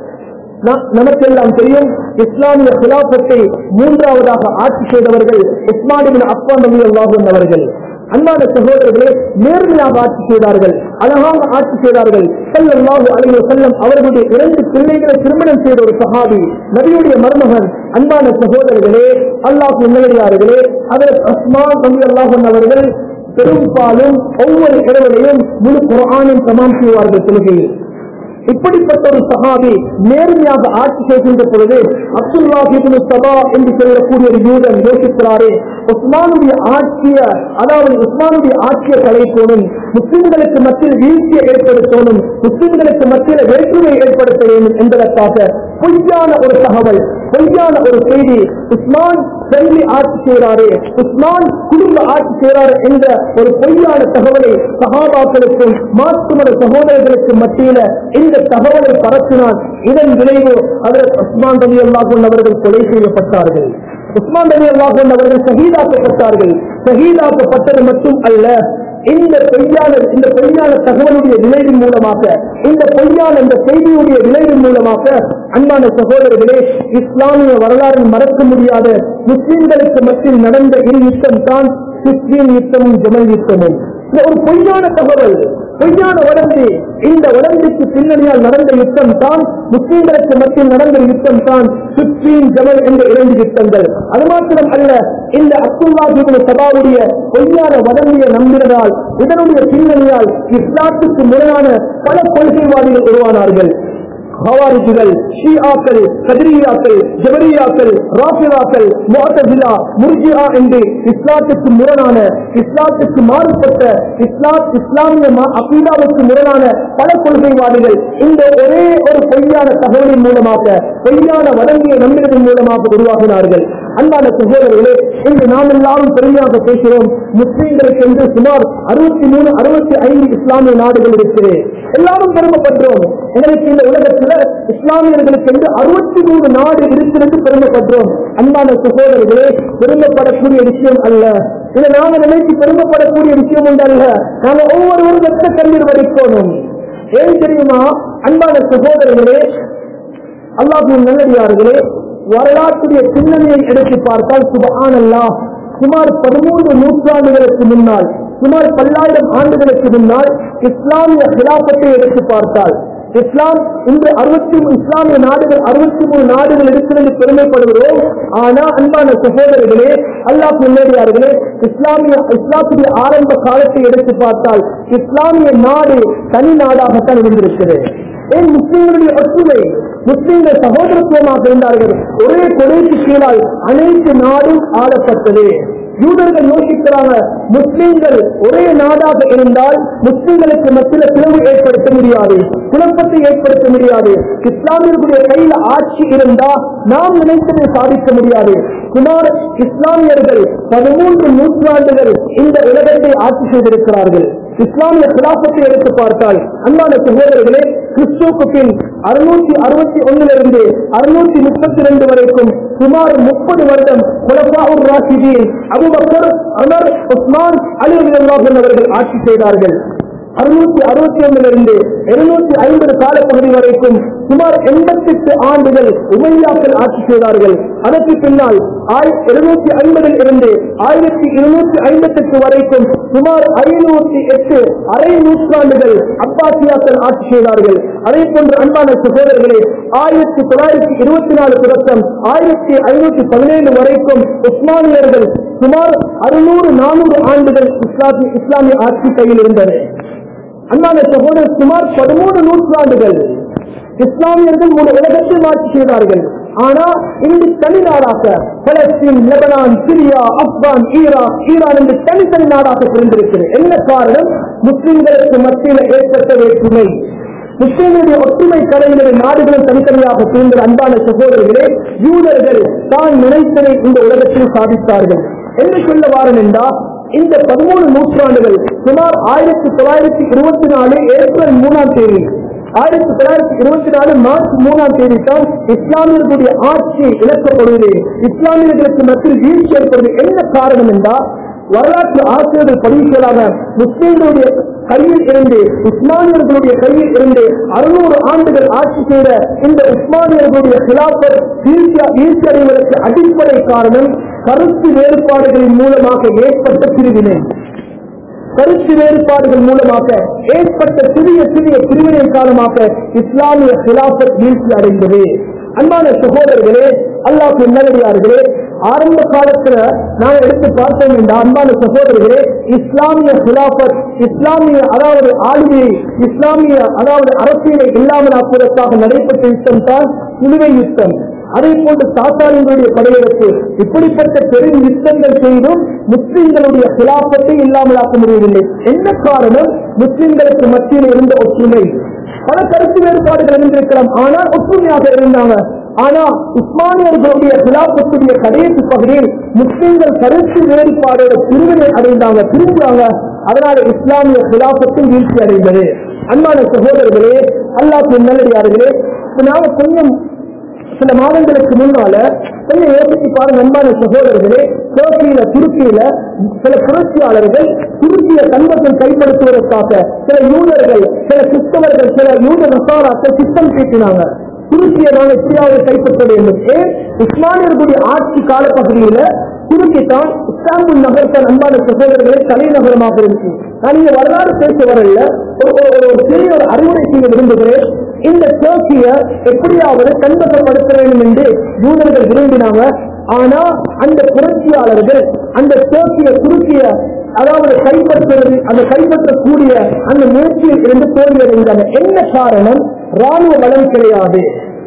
நா- நமக்கெல்லாம் தெரியும் இஸ்லாமிய கிலாபத்தை மூன்றாவதாக ஆட்சி செய்தவர்கள் இஸ்மானிபின் அப்பான் நபி அல்லாஹன் அவர்கள் அன்பான சகோதரர்களே நேர்மையாக ஆட்சி செய்தார்கள் அழகாக ஆட்சி செய்தார்கள் ஸல்லல்லாஹு அலைஹி வஸல்லம் அவர்களுடைய இரண்டு பிள்ளைகளை திருமணம் செய்த ஒரு சஹாபி நபியுடைய மருமகன் அன்பான சகோதரர்களே அல்லாஹ் நல்லடியார்களே அதற்கு அஸ்மான் நபி அல்லாஹன் அவர்கள் பெரும்பாலும் ஒவ்வொரு இடங்களிலும் முழு குரானின் சமான் செய்வார்கள் தொழுகையில் இப்படிப்பட்ட ஒரு சஹாபி நேர்மையாக ஆட்சி செய்கின்ற பொழுது அப்துல்லாஹிபின் சபா என்று சொல்லக்கூடிய ஒரு யூதன் யோசிக்கிறாரே உஸ்மானுடைய ஆட்சிய அதாவது உஸ்மானுடைய ஆட்சியை கலைக்கணும் முஸ்லிம்களுக்கு மத்தியில் வீழ்ச்சியை ஏற்படுத்தணும் முஸ்லிம்களுக்கு மத்தியில் வேற்றுமை ஏற்படுத்த வேண்டும் என்பதற்காக பொய்யான ஒரு தகவல் பொய்யான ஒரு செய்தி உஸ்மான் செல்வி ஆட்சி செய்கிறாரே உஸ்மான் குடும்ப ஆட்சி செய்கிறார் என்ற ஒரு பொய்யான தகவலை சகாபாக்களுக்கும் மாற்றுமர சகோதரர்களுக்கு மத்தியில இந்த தகவலை பரப்பினால் இதன் விளைவு அதற்கு உஸ்மான் ரவி அல்லாஹ் அவர்கள் கொலை செய்யப்பட்டார்கள் உஸ்மான் ரவி அல்லாஹ் அவர்கள் சகிதாக்கப்பட்டார்கள் சகிதாக்கப்பட்டது மட்டும் அல்ல இந்த பொய்யான இந்த பொய்யான தகவலுடைய விளைவின் மூலமாக இந்த பொய்யான இந்த செய்தியுடைய விளைவின் மூலமாக அன்பான சகோதரர்களே இஸ்லாமிய வரலாறில் மறக்க முடியாத முஸ்லிம்களுக்கு மத்தியில் நடந்த இரு யுத்தம் தான் சிஸ்ரீன் யுத்தமும் ஜமல் யுத்தமும் இது ஒரு பொய்யான தகவல் பொய்யான வளர்ச்சி இந்த வளர்ச்சிக்கு பின்னணியால் நடந்த யுத்தம் தான் முஸ்லீம்களுக்கு மத்தியில் நடந்த யுத்தம் தான் சுற்றீன் ஜமல் என்ற இரண்டு யுத்தங்கள் அது மாத்திரம் அல்ல இந்த அப்துல்லாஹிபின் சபாவுடைய பொய்யான வதந்தியை நம்பினதால் இதனுடைய பின்னணியால் இஸ்லாத்துக்கு முரணான பல கொள்கைவாதிகள் உருவானார்கள் ஹவாரிஜிகள் ஷியாக்கள் கதிரியாக்கள் ஜபரியாக்கள் ராஃபிராக்கள் முஅத்தசிலா முர்ஜியா என்று இஸ்லாத்துக்கு முரணான இஸ்லாத்துக்கு மாறுபட்ட இஸ்லாம் இஸ்லாமிய மா- அகீதாவுக்கு முரணான பல கொள்கைவாதிகள் இந்த ஒரே ஒரு பொய்யான தகவலின் மூலமாக பொய்யான வதந்தியை நம்பினதன் மூலமாக உருவாகினார்கள் அன்பான சகோதரர்களே இன்று நாம் எல்லாரும் பெருமையாக பேசுகிறோம் முஸ்லீம்களுக்கு என்று சுமார் அறுபத்தி மூணு அறுபத்தி ஐந்து இஸ்லாமிய நாடுகள் இருக்குது எல்லாரும் பெருமைப்படுறோம் எங்களுக்கு இந்த உலகத்துல இஸ்லாமியர்களுக்கு என்று அறுபத்தி மூணு நாடு இருக்கிறது பெருமைப்படுறோம் அன்பான சகோதரர்களே பெருமைப்படக்கூடிய விஷயம் அல்ல இதை நாம நினைத்து பெருமைப்படக்கூடிய விஷயம் உண்டு அல்ல நாம ஒவ்வொருவரும் ரத்த கண்ணீர் வடிக்கணும் ஏன் தெரியுமா அன்பான சகோதரர்களே அல்லாஹின் நல்லடியார்களே வரலாற்றுடைய பின்னணியை எடுத்து பார்த்தால் சுபஹானல்லா சுமார் பதிமூன்று நூற்றாண்டுகளுக்கு முன்னால் சுமார் பல்லாயிரம் ஆண்டுகளுக்கு முன்னால் இஸ்லாமிய கிலாபத்தை எடுத்து பார்த்தால் இஸ்லாம் இன்று அறுபத்தி இஸ்லாமிய நாடுகள் அறுபத்தி மூணு நாடுகள் இருக்கிறது பெருமைப்படுகிறோம் ஆனா அன்பான சகோதரர்களே அல்லாஹ் முன்னேறியார்களே இஸ்லாமிய இஸ்லாத்துடைய ஆரம்ப காலத்தை எடுத்து பார்த்தால் இஸ்லாமிய நாடு தனி நாடாகத்தான் இருந்திருக்கிறது ஏன் முஸ்லிம்களுடைய ஒற்றுமை முஸ்லிம்கள் சகோதரத்துவமாக இருந்தார்கள் ஒரே கொலைக்கு கீழால் அனைத்து நாடும் ஆளப்பட்டது யூதர்கள் யோசிக்கிறாங்க முஸ்லிம்கள் ஒரே நாடாக இருந்தால் முஸ்லிம்களுக்கு மத்தியில் பிளவு ஏற்படுத்த முடியாது குழப்பத்தை ஏற்படுத்த முடியாது இஸ்லாமியர்களுடைய கையில் ஆட்சி இருந்தா நாம் நினைத்ததை சாதிக்க முடியாது சுமார் இஸ்லாமியர்கள் பதிமூன்று நூற்றாண்டுகள் இந்த உலகத்தை ஆட்சி செய்திருக்கிறார்கள் இஸ்லாமிய கிலாபத்தை எடுத்து பார்த்தால் அன்பான சகோதரர்களே கிறிஸ்துவுக்கு பின் அறுநூற்றி அறுபத்தி ஒன்னிலிருந்து அறுநூற்றி முப்பத்தி ரெண்டு வரைக்கும் சுமார் முப்பது வருடம் குலபாவுர் ராஷிதீன் அபுபக்கர் அமர் உஸ்மான் அலி ரலியல்லாஹு அவர்கள் ஆட்சி செய்தார்கள் அறுநூற்றி அறுபத்தி ஒன்றிலிருந்து இருநூற்றி ஐம்பது காலப்பகுதி வரைக்கும் சுமார் எண்பத்தி எட்டு ஆண்டுகள் உமையாக்கள் ஆட்சி செய்தார்கள் அதற்கு பின்னால் இருநூற்றி ஐம்பதில் இருந்து ஆயிரத்தி இருநூற்றி ஐம்பத்தி எட்டு வரைக்கும் சுமார் ஐநூற்றி எட்டு அரை நூற்றாண்டுகள் அப்பாசியாக்கள் ஆட்சி செய்தார்கள் அதே போன்று அன்பான சகோதரர்களே ஆயிரத்தி தொள்ளாயிரத்தி இருபத்தி நாலு தொடக்கம் ஆயிரத்தி ஐநூற்றி பதினேழு வரைக்கும் உஸ்மானியர்கள் சுமார் அறுநூறு நானூறு ஆண்டுகள் இஸ்லாமிய இஸ்லாமிய ஆட்சி கையில் இருந்தது அன்பான சகோதரர் சுமார் பதிமூணு நூற்றாண்டுகள் இஸ்லாமியர்கள் ஒரு உலகத்தில் ஆட்சி செய்தார்கள் ஆனா இன்று தனிநாடாக Palestine Lebanon Syria Afghan Iraq Iran என்று தனித்தனி நாடாக பிரிந்திருக்கிறது என்ன காரணம் முஸ்லிம்களுக்கு மத்தியில் ஏற்பட்ட வேற்றுமை முஸ்லிம்களுடைய ஒற்றுமை கலைஞர்கள் நாடுகளும் தனித்தனியாக பிரிந்த அன்பான சகோதரர்களே யூதர்கள் தான் நினைத்ததை இந்த உலகத்தில் சாதித்தார்கள் என்ன சொல்ல வாரன் என்றால் இந்த பதிமூணு நூற்றாண்டுகள் சுமார் ஆயிரத்தி தொள்ளாயிரத்தி இருபத்தி நாலு ஏப்ரல் மூணாம் தேதி ஆயிரத்தி தொள்ளாயிரத்தி இருபத்தி நாலு மார்ச் மூணாம் தேதி தான் இஸ்லாமியர்களுடைய ஆட்சி இழக்கப்படுவது இஸ்லாமியர்களுக்கு மத்தியில் வீழ்ச்சி ஏற்படுவது என்ன காரணம் என்றால் வரலாற்று ஆசிரியர்கள் பதிவுகளாக முஸ்லீம்களுடைய கையில் இருந்து உஸ்மானியர்களுடைய கையில் இருந்து அறுநூறு ஆண்டுகள் ஆட்சி செய்த இந்த உஸ்மானியர்களுடைய சிலாப்பர் வீழ்ச்சி வீழ்ச்சி அடைவதற்கு அடிப்படை காரணம் கருத்து வேறுபாடுகளின் மூலமாக ஏற்பட்ட பிரிவினை கருத்து வேறுபாடுகள் மூலமாக ஏற்பட்ட சிறிய சிறிய பிரிவினை காரணமாக இஸ்லாமிய சிலாபத் வீழ்ச்சி அடைந்தது அன்பான சகோதரர்களே அல்லாஹ் நல்லடியார்களே ஆரம்ப காலத்துல நாம் எடுத்து பார்த்தோம் என்ற அன்பான சகோதரர்களே இஸ்லாமிய சிலாபத் இஸ்லாமிய அதாவது ஆளுமையை இஸ்லாமிய அதாவது அரசியலை இல்லாமல் ஆக்குவதற்காக நடைபெற்ற யுத்தம் தான் சிலுவை யுத்தம் அதே போன்று தாத்தாளிகளுடைய படையெடுப்பு இப்படிப்பட்ட பெரும் யுத்தங்கள் செய்தும் முஸ்லிம்களுடைய சிலாபத்தை இல்லாமலாக்க முடியவில்லை என்ன காரணம் முஸ்லிம்களுக்கு மத்தியில் இருந்த ஒற்றுமை பல கருத்து வேறுபாடுகள் இருந்திருக்கலாம் ஆனால் ஒற்றுமையாக இருந்தாங்க ஆனா உஸ்மானியர்களுடைய சிலாபத்துடைய கடைசி பகுதியில் முஸ்லிம்கள் கருத்து வேறுபாடோட பிரிவினை அடைந்தாங்க பிரிஞ்சாங்க அதனால இஸ்லாமிய சிலாபத்தில் வீழ்ச்சி அடைந்தது அன்பான சகோதரர்களே அல்லாஹ் நல்லடியார்களே நாம கொஞ்சம் சில மாதங்களுக்கு முன்னால கொஞ்சம் யோசிச்சு பாருங்க அன்பான சகோதரர்களே துருக்கியில துருக்கியில சில புரட்சியாளர்கள் துருக்கிய தங்கத்தை கைப்படுத்துவதற்காக சில யூதர்கள் சில கிறிஸ்தவர்கள் சில யூத நசாராக்கள் திட்டம் தீட்டினாங்க துருக்கியை நாம் எப்படியாவது கைப்பற்ற வேண்டும் ஏன் இஸ்லாமியர்களுடைய ஆட்சி காலப்பகுதியில துருக்கி தான் இஸ்தாம்புல் நகர் தான் அன்பான சகோதரர்களை தலைநகரமாக இருந்துச்சு நான் இங்க வரலாறு பேச வரல ஒரு ஒரு- ஒரு சிறிய ஒரு அறிவுரை செய்ய விரும்புகிறேன் இந்த துருக்கிய எப்படியாவது கண்பகப்படுத்த வேண்டும் என்று யூதர்கள் விரும்பினாங்க ஆனா அந்த புரட்சியாளர்கள் அந்த துருக்கிய துருக்கிய அதாவது கைப்பற்றுவது அந்த கைப்பற்றக்கூடிய அந்த முயற்சியில் இருந்து தோல்வியடைந்தாங்க என்ன காரணம் ராணுவ பலம் கிடையாது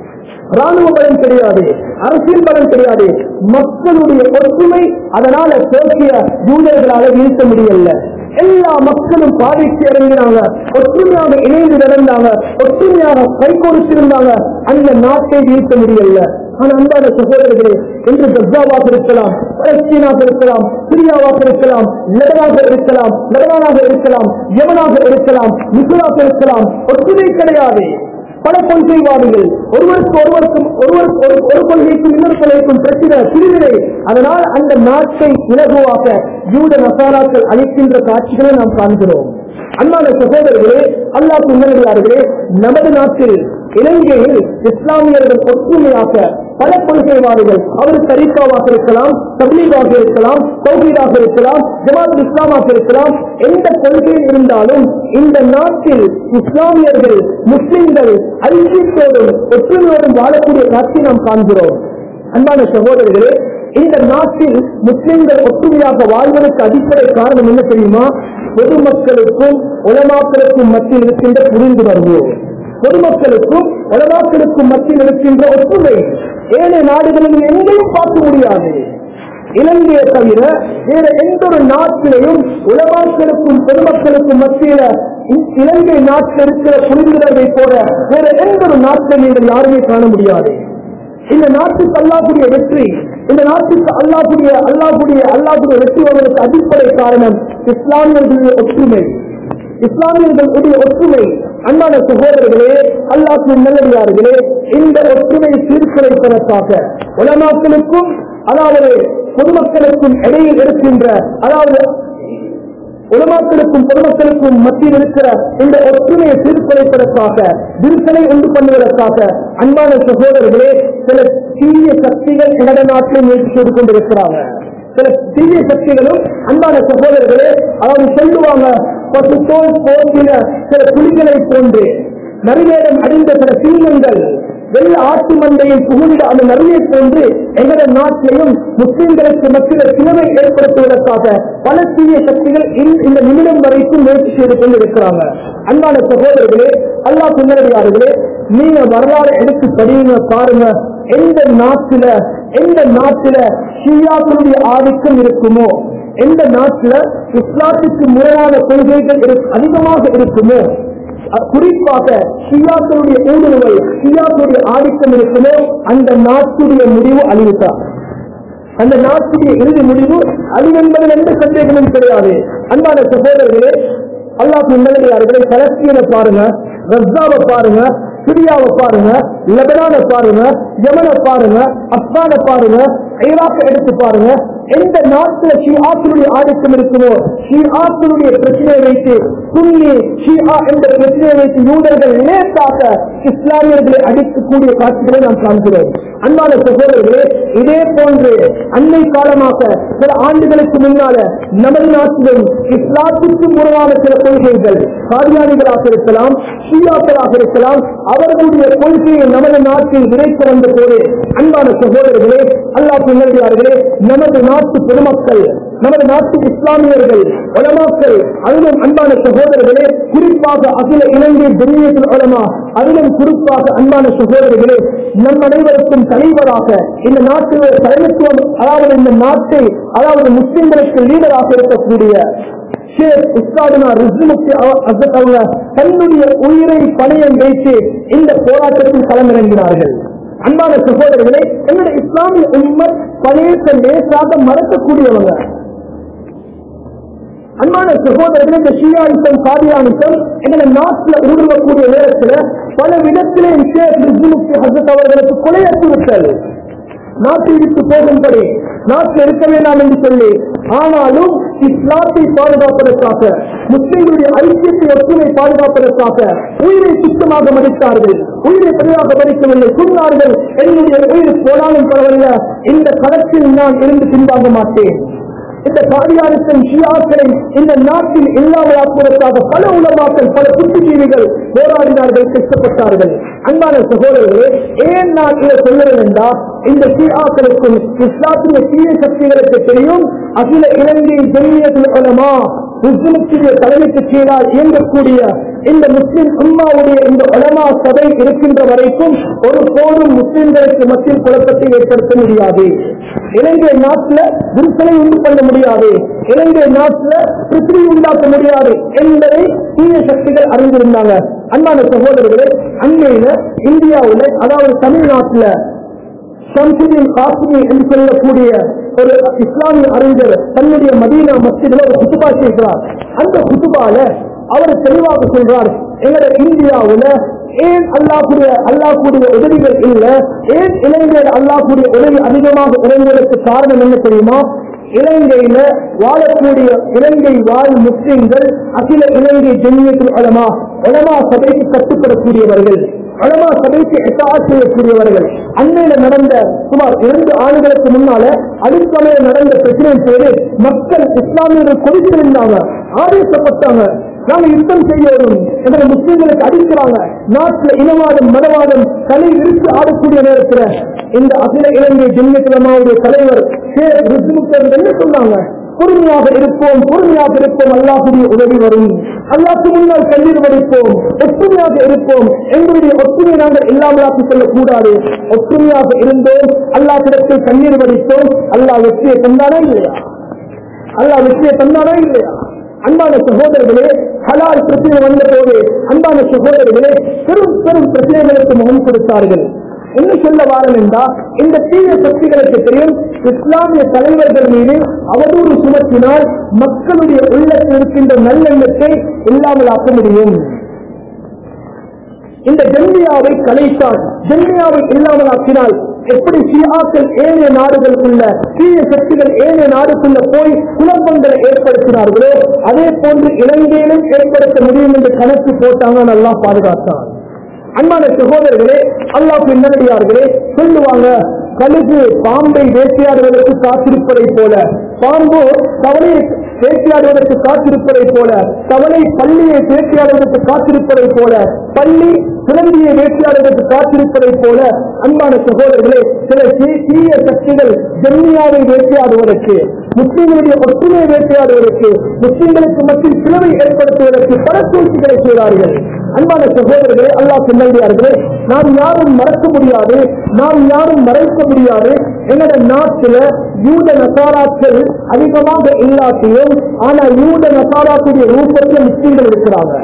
ராணுவ பலம் கிடையாது அரசியல் பலம் கிடையாது மக்களுடைய ஒற்றுமை அதனால துருக்கிய யூதர்களால வீழ்த்த முடியல எல்லா மக்களும் பாதித்து இறங்கினாங்க ஒற்றுமையாக இணைந்து நடந்தாங்க ஒற்றுமையாக கை கொடுத்திருந்தாங்க அந்த நாட்டை வீழ்த்த முடியல ஆனா அன்பான சகோதரர்களே இன்று கஸ்ஸாவாக இருக்கலாம் பலஸ்தீனாக இருக்கலாம் சிரியாவாக இருக்கலாம் லெபனாக இருக்கலாம் லெபனானாக இருக்கலாம் யமனாக இருக்கலாம் மிசுராக இருக்கலாம் ஒற்றுமை கிடையாது பல கொள்கைவாதிகள் ஒருவருக்கு ஒருவருக்கும் ஒருவருக்கு ஒரு ஒரு கொள்கைக்கும் இன்னொரு கொள்கைக்கும் பிரச்சனை பிரிவினை அதனால் அந்த நாட்டை இலகுவாக யூத நசாராக்கள் அளிக்கின்ற காட்சிகளை நாம் காண்கிறோம் அன்பான சகோதரர்களே அல்லாஹ் முன்னேறியார்களே நமது நாட்டில் இலங்கையில் இஸ்லாமியர்கள் ஒற்றுமையாக பல கொள்கைவாதிகள் அவர் தரிகாவாக இருக்கலாம் தப்லீகாக இருக்கலாம் தௌஹீதாக இருக்கலாம் ஜமாத் இஸ்லாமாக இருக்கலாம் எந்த கொள்கையில் இருந்தாலும் இந்த நாட்டில் இஸ்லாமியர்கள் முஸ்லிம்கள் ஐக்கியத்தோடும் ஒற்றுமையோடும் வாழக்கூடிய காட்சி நாம் காண்கிறோம் அன்பான சகோதரர்களே இந்த நாட்டில் முஸ்லிம்கள் ஒற்றுமையாக வாழ்வதற்கு அடிப்படை காரணம் என்ன தெரியுமா பொதுமக்களுக்கும் உலமாக்களுக்கும் மத்தியில் இருக்கின்ற புரிந்துணர்வு பொதுமக்களுக்கும் உலமாக்களுக்கும் மத்தியில் இருக்கின்ற ஒற்றுமை ஏழை நாடுகளில் எங்கேயும் பார்க்க முடியாது இலங்கையை தவிர வேற எந்த ஒரு நாட்டிலையும் உலமாக்களுக்கும் பொதுமக்களுக்கும் மத்தியில இ- இலங்கை நாட்டில் இருக்கிற புரிந்துணர்வை போல வேற எந்த ஒரு நாட்டில் நீங்கள் யாருமே காண முடியாது இந்த நாட்டுக்கு அல்லாஹ்வுடைய வெற்றி இந்த நாட்டுக்கு அல்லாஹ்வுடைய அல்லாஹ்வுடைய அல்லாஹ்வுடைய வெற்றி வருவதற்கு அடிப்படை காரணம் இஸ்லாமியர்களுடைய ஒற்றுமை இஸ்லாமியர்களுடைய ஒற்றுமை அன்பான சகோதரர்களே அல்லாஹ்வின் நல்லடியார்களே இந்த ஒற்றுமை சீர்குலைப்பதற்காக உலமாக்களுக்கும் அதாவது பொதுமக்களுக்கும் இடையில் இருக்கின்ற அதாவது உலமாக்களுக்கும் பொதுமக்களுக்கும் மத்தியில் இருக்கிற இந்த ஒற்றுமையை சீர்குலைப்பதற்காக விரிசலை உண்டு பண்ணுவதற்காக அன்பான சகோதரர்களே சில தீய சக்திகள் எங்கட நாட்டில் முயற்சி செய்து கொண்டிருக்கிறாங்க சில தீய சக்திகளும் அன்பான சகோதரர்களே அதாவது சொல்லுவாங்க பத்து தோல் போக்கின சில புலிகளை போன்று நரிவேடம் அடைந்த சில சிங்கங்கள் வெள்ள ஆட்டு மந்தையில் புகுந்த அந்த நரியை போன்று எங்களது நாட்டிலையும் முஸ்லிம்களுக்கு மத்தியில் சிலவை ஏற்படுத்துவதற்காக பல தீய சக்திகள் இந்த- இந்த நிமிடம் வரைக்கும் முயற்சி செய்து கொண்டிருக்கிறாங்க அன்பான சகோதரர்களே அல்லாஹ் பின்னடியார்களே நீங்க வரலாறு எடுத்து படியுங்க பாருங்க எந்த நாட்டில எந்த நாட்டில ஷியாக்களுடைய ஆதிக்கம் இருக்குமோ எந்த நாட்டில இஸ்லாத்துக்கு முரணான கொள்கைகள் இரு- அதிகமாக இருக்குமோ அ- குறிப்பாக ஷியாக்களுடைய ஊடுருவை ஷியாக்களுடைய ஆதிக்கம் இருக்குமோ அந்த நாட்டுடைய முடிவு அழிவுதான் அந்த நாட்டுடைய இறுதி முடிவு அழிவு என்பதில் எந்த சந்தேகமும் கிடையாது அன்பான சகோதரர்களே அல்லாஹ் நல்லடியார்களே பலஸ்தீனை பாருங்க ரஸ்தாவை பாருங்க சிரியாவை பாருங்க லெபனானை பாருங்க யமனை பாருங்க அப்கானை பாருங்க ஈராக்கை எடுத்து பாருங்க எந்த நாட்டுல ஷிஆக்களுடைய ஆதிக்கம் இருக்குமோ ஷிஆக்களுடைய பிரச்சனையை வைத்து சுன்னி ஷிஆ என்ற பிரச்சனையை வைத்து யூதர்கள் லேசாக இஸ்லாமியர்களை அடிக்கக்கூடிய காட்சிகளை நாம் காண்கிறோம் அன்பான சகோதரர்களே இதே போன்று அன்னை காலமாக சில ஆண்டுகளுக்கு முன்னால நமது நாட்டிலும் இஸ்லாத்துக்கு முரணான சில கொள்கைகள் காரியானிகளாக இருக்கலாம் ஷியாக்களாக இருக்கலாம் அவர்களுடைய கொள்கையை நமது நாட்டில் விதைக்க வந்த போது அன்பான சகோதரர்களே அல்லாஹ் நல்லடியார்களே நமது நாட்டு பொதுமக்கள் நமது நாட்டு இஸ்லாமியர்கள் உலமாக்கள் அதிலும் அன்பான சகோதரர்களே குறிப்பாக அகில இலங்கை ஜெமியத்தில் உலமா அதிலும் குறிப்பாக அன்பான சகோதரர்களே நம் அனைவருக்கும் தலைவராக இந்த நாட்டில் ஒரு தலைமைத்துவம் அதாவது இந்த நாட்டை அதாவது முஸ்லிம்களுக்கு லீடராக இருக்கக்கூடிய ஷேக் உஸ்தாதுனா ரிஸ்முக்தி அசத் அவங்க தன்னுடைய உயிரை பணையம் வைத்து இந்த போராட்டத்தில் களமிறங்கினார்கள் அன்பான சகோதரர்களே என்னுடைய இஸ்லாமிய உண்மத் பழைய லேசாக மறக்கக்கூடியவங்க அன்பான சகோதரர்கள் இந்த ஷியானிசம் காதியானிசம் எங்களை நாட்டில் ஊடுருவக்கூடிய நேரத்தில் பல விதத்திலே ஷேக் ரிஸ்முக்தி ஹசத் அவர்களுக்கு கொலை அச்சுறுத்தல் நாட்டை விட்டு போகும்படி நாட்டில் இருக்க வேண்டாம் என்று சொல்லி ஆனாலும் இஸ்லாத்தை பாதுகாப்பதற்காக முஸ்லிம்களுடைய ஐக்கியத்தை ஒற்றுமை பாதுகாப்பதற்காக உயிரை சுத்தமாக மதித்தார்கள் உயிரை சரியாக மதிக்கவில்லை சொன்னார்கள் என்னுடைய உயிர் போனாலும் பரவாயில்ல இந்த களத்தில் நான் இருந்து பின்வாங்க மாட்டேன் இந்த காரியாலயத்தின் ஷியாக்களை இந்த நாட்டில் இல்லாமலாக்குவதற்காக பல உலமாக்கள் பல புத்திஜீவிகள் போராடினார்கள் கஷ்டப்பட்டார்கள் அன்பான சகோதரர்களே ஏன் நான் இதை சொல்லுறேன் என்றால் இந்த ஷியாக்களுக்கும் இஸ்லாத்திய தீய சக்திகளுக்கு தெரியும் அகில இலங்கை ஜெமியத்தில் உலமா முஸ்லிமுடைய தலைமைக்கு கீழால் இயங்கக்கூடிய இந்த முஸ்லிம் உம்மாவுடைய இந்த உலமா சபை இருக்கின்ற வரைக்கும் ஒரு போதும் முஸ்லிம்களுக்கு மத்தியில் குழப்பத்தை ஏற்படுத்த முடியாது இலங்கை நாட்டுல விரிசலை உண்டு பண்ண முடியாது இலங்கை நாட்டுல பிரச்சனை உண்டாக்க முடியாது என்பதை தீய சக்திகள் அறிந்திருந்தாங்க அன்பான சகோதரர்களே அண்மையில இந்தியாவுல அதாவது தமிழ்நாட்டுல ஷம்சுதீன் காசிமி என்று சொல்லக்கூடிய ஒரு இஸ்லாமிய அறிஞர் தன்னுடைய மதீனா மஸ்ஜிதில் ஒரு குத்துபா செய்கிறார் அந்த குத்துபால அவர் தெளிவாக சொல்றார் எங்களோட இந்தியாவுல ஏன் அல்லாஹுடைய அல்லாஹுடைய உதவிகள் இல்ல ஏன் இலங்கையில் அல்லாஹுடைய உதவி அதிகமாக இறங்குவதற்கு காரணம் என்ன தெரியுமா இலங்கையில வாழக்கூடிய இலங்கை வாழ் முஸ்லிம்கள் அகில இலங்கை ஜெமியத்தில் உலமா உலமா சபைக்கு கட்டுப்படக்கூடியவர்கள் அழமா சபைக்கு எட்டா செய்யக்கூடியவர்கள் அண்மையில நடந்த சுமார் இரண்டு ஆண்டுகளுக்கு முன்னால அடிப்படையில நடந்த பிரச்சனை செய்து மக்கள் இஸ்லாமியர்கள் கொதித்திருந்தாங்க ஆவேசப்பட்டாங்க நாங்க யுத்தம் செய்யணும் எங்களை முஸ்லீம்களுக்கு அடிக்கிறாங்க நாட்டுல இனவாதம் மதவாதம் தலை விரித்து ஆடக்கூடிய நேரத்துல இந்த அகில இலங்கை ஜென்மக்கிழமாவுடைய தலைவர் ஷேக் ரிசுமுக்தர் என்ன சொன்னாங்க பொறுமையாக இருப்போம் பொறுமையாக இருப்போம் அல்லாஹுடைய உதவி வரும் அல்லாஹ்க்கு முன்னால் கண்ணீர் வடிப்போம் ஒற்றுமையாக இருப்போம் எங்களுடைய ஒற்றுமை நாங்கள் இல்லாமலாக்கி செல்லக்கூடாது ஒற்றுமையாக இருந்தோம் அல்லாஹிடத்தில் கண்ணீர் வடித்தோம் அல்லாஹ் வெற்றியை தந்தானா இல்லையா அல்லாஹ் வெற்றியை தந்தானா இல்லையா அன்பான சகோதரர்களே ஹலால் பிரச்சனை வந்த போது அன்பான சகோதரர்களே பெரும் பெரும் பிரச்சனைகளுக்கு முகம் கொடுத்தார்கள் என்ன சொல்ல வாரம் என்றால் இந்த தீய சக்திகளுக்கு தெரியும் இஸ்லாமிய தலைவர்கள் மீது அவதூறு சுமத்தினால் மக்களுடைய உள்ளத்தில் இருக்கின்ற நல்லெண்ணத்தை இல்லாமலாக்க முடியும் இந்த ஜென்மியாவை கலைத்தால் ஜென்மியாவை இல்லாமலாக்கினால் எப்படி ஷியாக்கள் ஏனைய நாடுகளுக்குள்ள தீய சக்திகள் ஏனைய நாடுக்குள்ள போய் குழப்பங்களை ஏற்படுத்தினார்களோ அதே போன்று இலங்கையிலும் ஏற்படுத்த முடியும் என்று கணக்கு போட்டாங்க நல்லா பாதுகாத்தான் அன்பான சகோதரர்களே அல்லாஹ் பின்னடியார்களே சொல்லுவாங்க கழுகு பாம்பை வேட்டையாடுவதற்கு காத்திருப்பதை போல பாம்பு தவளையை வேட்டையாடுவதற்கு காத்திருப்பதை போல தவளை பள்ளியை வேட்டையாடுவதற்கு காத்திருப்பதை போல பள்ளி குழந்தையை வேட்டையாடுவதற்கு காத்திருப்பதை போல அன்பான சகோதரர்களே சில தீ- தீய சக்திகள் ஜென்மியாவை வேட்டையாடுவதற்கு முஸ்லீம்களுடைய ஒற்றுமையை வேட்டையாடுவதற்கு முஸ்லீம்களுக்கு மத்தியில் பிளவை ஏற்படுத்துவதற்கு பல சூழ்ச்சிகளை செய்கிறார்கள் அன்பான சகோதரர்களே அல்லாஹ் பின்னடியார்களே நாம் யாரும் மறக்க முடியாது நாம் யாரும் மறைக்க முடியாது எங்களோட நாட்டில யூத நசாராக்கள் அதிகமாக இல்லாட்டியும் ஆனா யூத நசாராக்குடைய ரூபத்தில் முஸ்லீம்கள் இருக்கிறாங்க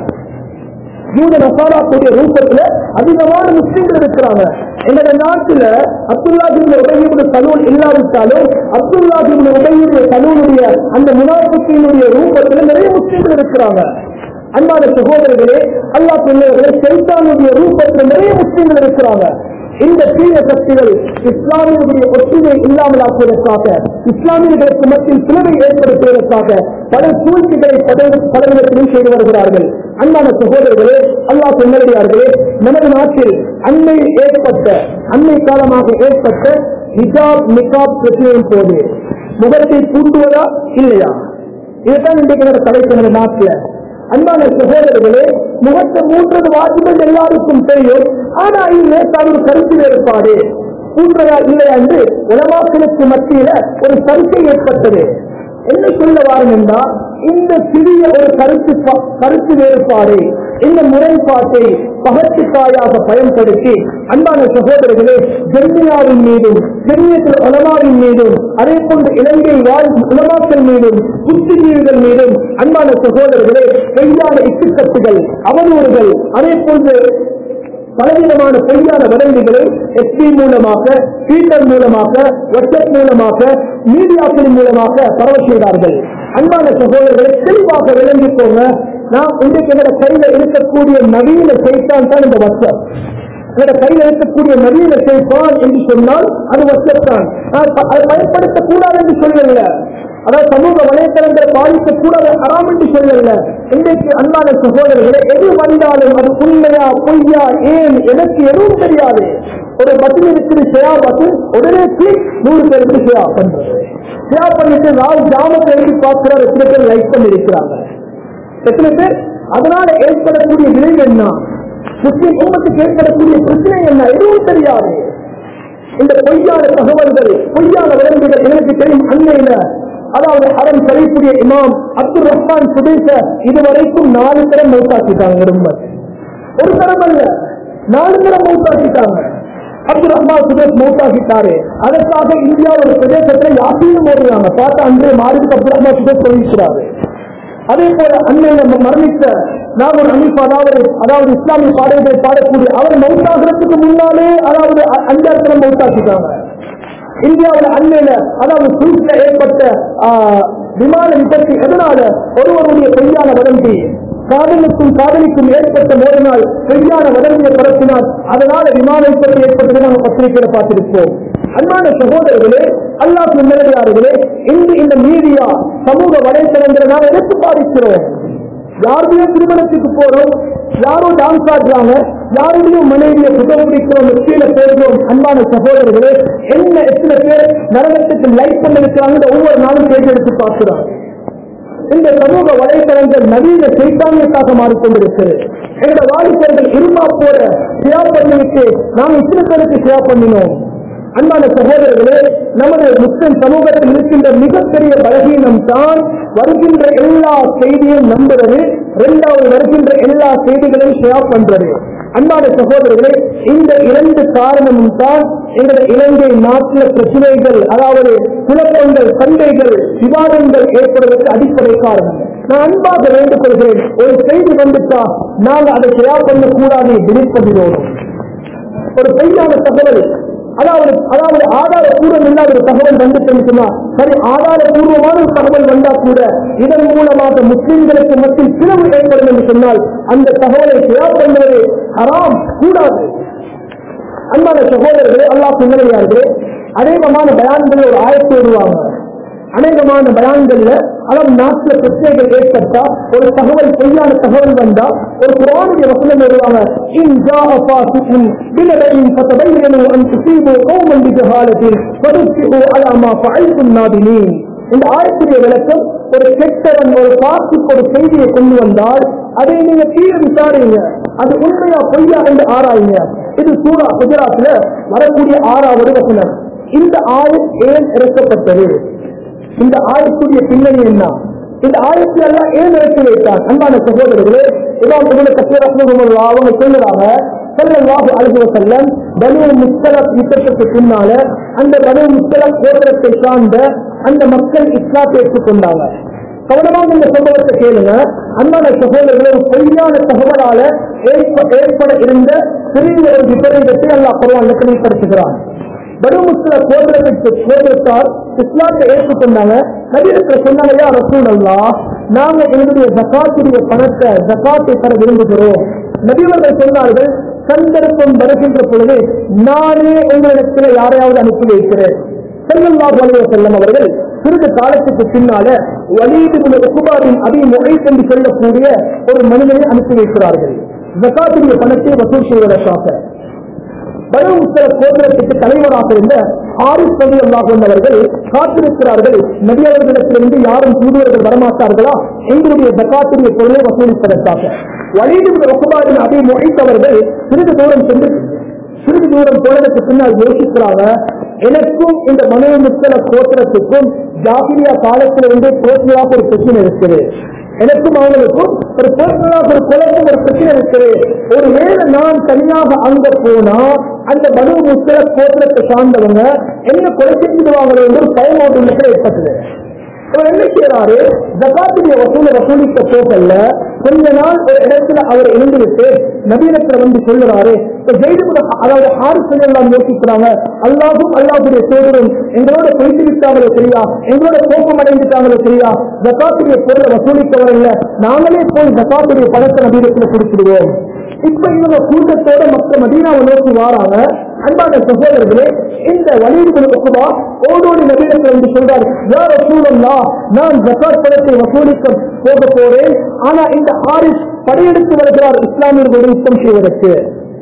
யூத நசாராக்குடைய ரூபத்துல அதிகமான முஸ்லீம்கள் இருக்கிறாங்க எங்களோட நாட்டுல அப்துல்லாஹிபின் உதவியுடைய சலூன் இல்லாவிட்டாலும் அப்துல்லாஹிபின் உதவியுடைய சலூனுடைய அந்த முனாஃபிக்கினுடைய ரூபத்துல நிறைய முஸ்லீம்கள் இருக்கிறாங்க அன்பான சகோதரர்களே அல்லாஹ் பிள்ளைகளே சைத்தானுடைய ரூபத்தில் நிறைய முஸ்லீம்கள் இருக்கிறாங்க இந்த தீய சக்திகள் இஸ்லாமியர்களுடைய ஒற்றுமை இல்லாமலாக்குவதற்காக இஸ்லாமியர்களுக்கு மத்தியில் பிளவை ஏற்படுத்துவதற்காக பல சூழ்ச்சிகளை பல- பலவிதத்திலும் செய்து வருகிறார்கள் அன்பான சகோதரர்களே அல்லாஹ் பின்னடியார்களே நமது நாட்டில் அண்மையில் ஏற்பட்ட அண்மை காலமாக ஏற்பட்ட ஹிஜாப் நிகாப் பிரச்சனையின் போது முகத்தை பூண்டுவதா இல்லையா இதுதான் இன்றைக்கு என்னோட தலைப்பு நமது நாட்டில் அன்பான சகோதரர்களே முகத்தை மூன்றது வாஜிபல் எல்லாருக்கும் தெரியும் ஆனா இது லேசான ஒரு கருத்து வேறுபாடு மூன்றதா இல்லையா என்று உலமாக்களுக்கு மத்தியில ஒரு சர்ச்சை ஏற்பட்டது என்ன சொல்ல வாரம் என்றால் இந்த சிறிய ஒரு கருத்து ப- கருத்து வேறுபாடு இந்த முறைப்பாட்டை பகற்சிக்காயாக பயன்படுத்தி அன்பான சகோதரர்களே ஜெர்மியாவின் மீதும் ஜெர்மியத்தில் உலமாவின் மீதும் அதே போன்று இலங்கை வாழ் உலமாக்கள் மீதும் புத்திஜீவிகள் மீதும் அன்பான சகோதரர்களே பொய்யான இட்டுக்கட்டுகள் அவதூறுகள் அதே போன்று பலவிதமான பொய்யான வதந்திகளை எஸ்பி மூலமாக ட்விட்டர் மூலமாக வாட்ஸ்அப் மூலமாக மீடியாக்களின் மூலமாக பரவ செய்தார்கள் அன்பான சகோதரர்களை தெளிவாக விளங்கிக்கோங்க நான் இன்றைக்கு என்னோட கையில இருக்கக்கூடிய நவீன செய்தான் தான் இந்த வாட்ஸ்அப் என்னோட கையில இருக்கக்கூடிய நவீன செய்தான் என்று சொன்னால் அது வாட்ஸ்அப் தான் நான் ப- அதை பயன்படுத்தக்கூடாது என்று சொல்லல அதாவது சமூக வலைத்தளங்களை பாதிக்க கூடாது அறாம் என்று சொல்லல இன்றைக்கு அன்பான சகோதரர்களே எது வந்தாலும் அது உண்மையா பொய்யா ஏன் எனக்கு எதுவும் தெரியாது ஒரு பட்டன் இருக்குது ஷேர் பட்டன் உடனே கிளிக் நூறு பேருக்கு ஷேர் பண்றது ஷேர் பண்ணிட்டு ராவ் ஜாமத்தை எழுதி பார்க்கிறார் எத்தனை பேர் லைக் பண்ணி இருக்கிறாங்க எத்தனை பேர் அதனால ஏற்படக்கூடிய விளைவு என்ன முஸ்லிம் குடும்பத்துக்கு ஏற்படக்கூடிய பிரச்சனை என்ன எதுவும் தெரியாது இந்த பொய்யான தகவல்கள் பொய்யான விலங்குகள் எனக்கு தெரியும் அண்மையில அதாவது அறம் சரிப்புடைய இமாம் அப்துல் ரஹ்மான் சுதேச இதுவரைக்கும் நாலு தரம் மௌத்தாக்கிட்டாங்க ரொம்ப ஒரு தரம் அல்ல நாலு தரம் மௌத்தாக்கிட்டாங்க அப்துல் ரஹ்மான் சுதேஷ் மௌத்தாக்கிட்டாரு அதற்காக இந்தியா ஒரு பிரதேசத்துல யாத்தையும் ஓடுறாங்க பார்த்தா அன்றே மாறிக்கு அப்துல் ரஹ்மான் சுதேஷ் சொல்லியிருக்கிறாரு அதே போல அன்னையில மரணித்த நாகூர் அமீப் அதாவது அதாவது இஸ்லாமிய பாடல்களை பாடக்கூடிய அவர் மௌத்தாகிறதுக்கு முன்னாலே அதாவது அ- அஞ்சாயிரத்துல மௌத்தாக்கிட்டாங்க இந்தியாவில் அண்மையில அதாவது சுவிஸ்ல ஏற்பட்ட ஆ, விமான விபத்து எதனால ஒருவருடைய பொய்யான வதந்தி காதலுக்கும் காதலிக்கும் ஏற்பட்ட மோதினால் பொய்யான வதந்தியை பரப்பினால் அதனால விமான விபத்து ஏற்பட்டதை நாங்கள் பத்திரிகையில பார்த்திருப்போம் அன்பான சகோதரர்களே அல்லாஹ் முன்னேறியார்களே இன்று இந்த மீடியா சமூக வலைத்தளங்களை நாம் எடுத்து பாதிக்கிறோம் யாருடைய திருமணத்துக்கு போறோம் யாரோ டான்ஸ் ஆடுறாங்க யாருடைய மனைவியை புகப்பிடிக்கிறோம் கீழே போடுறோம் அன்பான சகோதரர்களே என்ன எத்தனை பேர் நரகத்துக்கு லைக் பண்ணிருக்கிறாங்க ஒவ்வொரு நாளும் கேட்டு எடுத்து பார்க்கிறாங்க இந்த சமூக வலைத்தளங்கள் நவீன சைத்தானியத்தாக மாறிக்கொண்டிருக்கிறது எங்களோட வாலிபர்கள் இருமா போற ஷேர் பண்ணிவிட்டு நாங்கள் இத்தனை பேருக்கு ஷேர் பண்ணினோம் அன்பான சகோதரர்களே நமது முஸ்லிம் சமூகத்தில் இருக்கின்ற மிகப்பெரிய பலகீனம் தான் வருகின்ற எல்லா செய்தியும் நம்புறது இரண்டாவது வருகின்ற எல்லா செய்திகளையும் ஷேர் பண்றது அன்பான சகோதரர்களே இந்த இரண்டு காரணமும் தான் எங்களுடைய இலங்கை நாட்டில் பிரச்சனைகள் அதாவது குழப்பங்கள் சண்டைகள் விவாதங்கள் ஏற்படுவதற்கு அடிப்படை காரணம் நான் அன்பாக வேண்டுக் கொள்கிறேன் ஒரு செய்தி வந்துட்டா நாங்கள் அதை ஷேர் பண்ணக்கூடாது விழிப்பதிலோடு ஒரு பொய்யான தகவல் அதாவது அதாவது ஆதாரபூர்வம் இல்லாத ஒரு தகவல் வந்துட்டு சொன்னா சரி ஆதாரபூர்வமான ஒரு தகவல் வந்தா கூட இதன் மூலமாக முஸ்லிம்களுக்கு மத்தியில் பிளவு ஏற்படும் என்று சொன்னால் அந்த தகவலை ஷேர் பண்ணுவது ஹராம் கூடாது அன்பான சகோதரர்களே அல்லாஹ் பின்னணியார்களே அநேகமான பயான்கள் ஒரு ஆயத்தை வருவாங்க அநேகமான பயான்கள்ல அளவு நாட்டுல பிரச்சனைகள் ஏற்பட்டா ஒரு தகவல் பொய்யான தகவல் வந்தா ஒரு குரானுடைய வசனம் வருவாங்க இன் ஜாஅ ஃபாசிகுன் பினபஇன் ஃபதபையனு அன் துஸீபு கௌமன் பிஜஹாலத்தின் ஃபதுஸ்பிஹு அலா மா ஃபஅல்தும் நாதிமீன் இந்த ஆயத்துடைய விளக்கம் ஒரு கெட்டவன் ஒரு பாசிக்கு ஒரு செய்தியை கொண்டு வந்தால் அதை நீங்க தீர விசாரிங்க அது உண்மையா பொய்யா என்று ஆராயுங்க இது சூரா குஜராத்ல வரக்கூடிய ஆறாவது வசனம் இந்த ஆயத் ஏன் இறக்கப்பட்டது இந்த ஆயத்துடைய பின்னணி என்ன இந்த ஆயத்தை எல்லாம் ஏன் இறக்கி வைத்தார் அன்பான சகோதரர்களே இதான் உங்களை கத்திர அவங்க சொல்லுறாங்க செல்லவாக அழுகுவ செல்லம் பனு முஸ்தலப் யுத்தத்துக்கு பின்னால அந்த பனு முஸ்தலப் கோபுரத்தை சார்ந்த அந்த மக்கள் இஸ்லாத்தை ஏற்றுக்கொண்டாங்க கவனமாக இந்த சம்பவத்தை கேளுங்க அன்பான சகோதரர்களே ஒரு பொய்யான தகவலால ஏற்ப- ஏற்பட இருந்த சிறிய ஒரு விபரீதத்தை அல்லாஹ் பரவாயில்ல தெளிவுபடுத்துகிறான் படுமுஸ்ல கோபுரத்திற்கு கோபுரத்தார் இஸ்லாத்தை ஏற்றுக்கொண்டாங்க நவீனத்தில் சொன்னாங்க யா ரசூல் அல்லா நாங்க எங்களுடைய ஜக்காத்துடைய பணத்தை ஜக்காத்தை தர விரும்புகிறோம் நபிவர்கள் சொன்னார்கள் சந்தர்ப்பம் வருகின்ற பொழுது நானே உங்களிடத்தில் யாரையாவது அனுப்பி வைக்கிறேன் செல்லல்லாஹு அலைஹி வஸல்லம் அவர்கள் சிறிது காலத்துக்கு பின்னால வலீது உகுபாவின் அபி முகைஸ் என்று சொல்லக்கூடிய ஒரு மனிதனை அனுப்பி வைக்கிறார்கள் ஜக்காத்துடைய பணத்தை வசூல் செய்வதற்காக பனு உத்தர கோபுரத்துக்கு தலைவராக இருந்த ஆரிஸ் பதி அல்லா கொண்டவர்கள் காத்திருக்கிறார்கள் நபியவர்களிடத்திலிருந்து யாரும் தூதுவர்கள் வரமாட்டார்களா எங்களுடைய ஜக்காத்துடைய பொருளை வசூலிப்பதற்காக வலிது ஒக்குபாரின் அதை முகைத்தவர்கள் சிறிது தூரம் சென்று சிறிது தூரம் போனதுக்கு பின்னால் யோசிக்கிறாங்க எனக்கும் இந்த மனோ முத்தல கோத்திரத்துக்கும் ஜாகிரியா காலத்திலிருந்து பேசுவதாக ஒரு பிரச்சனை இருக்குது எனக்கும் அவங்களுக்கும் ஒரு பர்சனலாக ஒரு குழப்பம் ஒரு பிரச்சனை இருக்குது ஒருவேளை நான் தனியாக அங்க போனா அந்த மனு முத்தல கோத்திரத்தை சார்ந்தவங்க என்ன கொலை செஞ்சுடுவாங்களோ என்று ஒரு பயமோடு உள்ளத்தில் ஏற்பட்டது அவர் என்ன செய்யறாரு ஜகாத்துடைய வசூலை வசூலிக்க போகல கொஞ்ச நாள் ஒரு இடத்துல அவர் இருந்துவிட்டு நவீனத்துல வந்து சொல்லுறாரு இப்ப ஜெயிது அதாவது ஆறு சொல்லலாம் யோசிக்கிறாங்க அல்லாஹும் அல்லாஹுடைய சோதரும் எங்களோட பொய்த்து விட்டாங்களோ சரியா எங்களோட கோபம் அடைந்துட்டாங்களோ சரியா ஜக்காத்துடைய பொருளை வசூலிக்க வரல நாங்களே போய் ஜக்காத்துடைய பணத்தை நவீனத்துல கொடுத்துடுவோம் இப்ப இவங்க கூட்டத்தோட மற்ற மதீனாவை நோக்கி வாராங்க அன்பான சகோதரர்களே இந்த வலியுறுத்தல் ஒக்குவா ஓடோடி நவீனத்தில் என்று சொல்றார் யார் ரசூலல்லா நான் ஜக்காத் பணத்தை வசூலிக்க போக போறேன் ஆனா இந்த ஹாரிஸ் படையெடுத்து வருகிறார் இஸ்லாமியர்களுடன் யுத்தம் செய்வதற்கு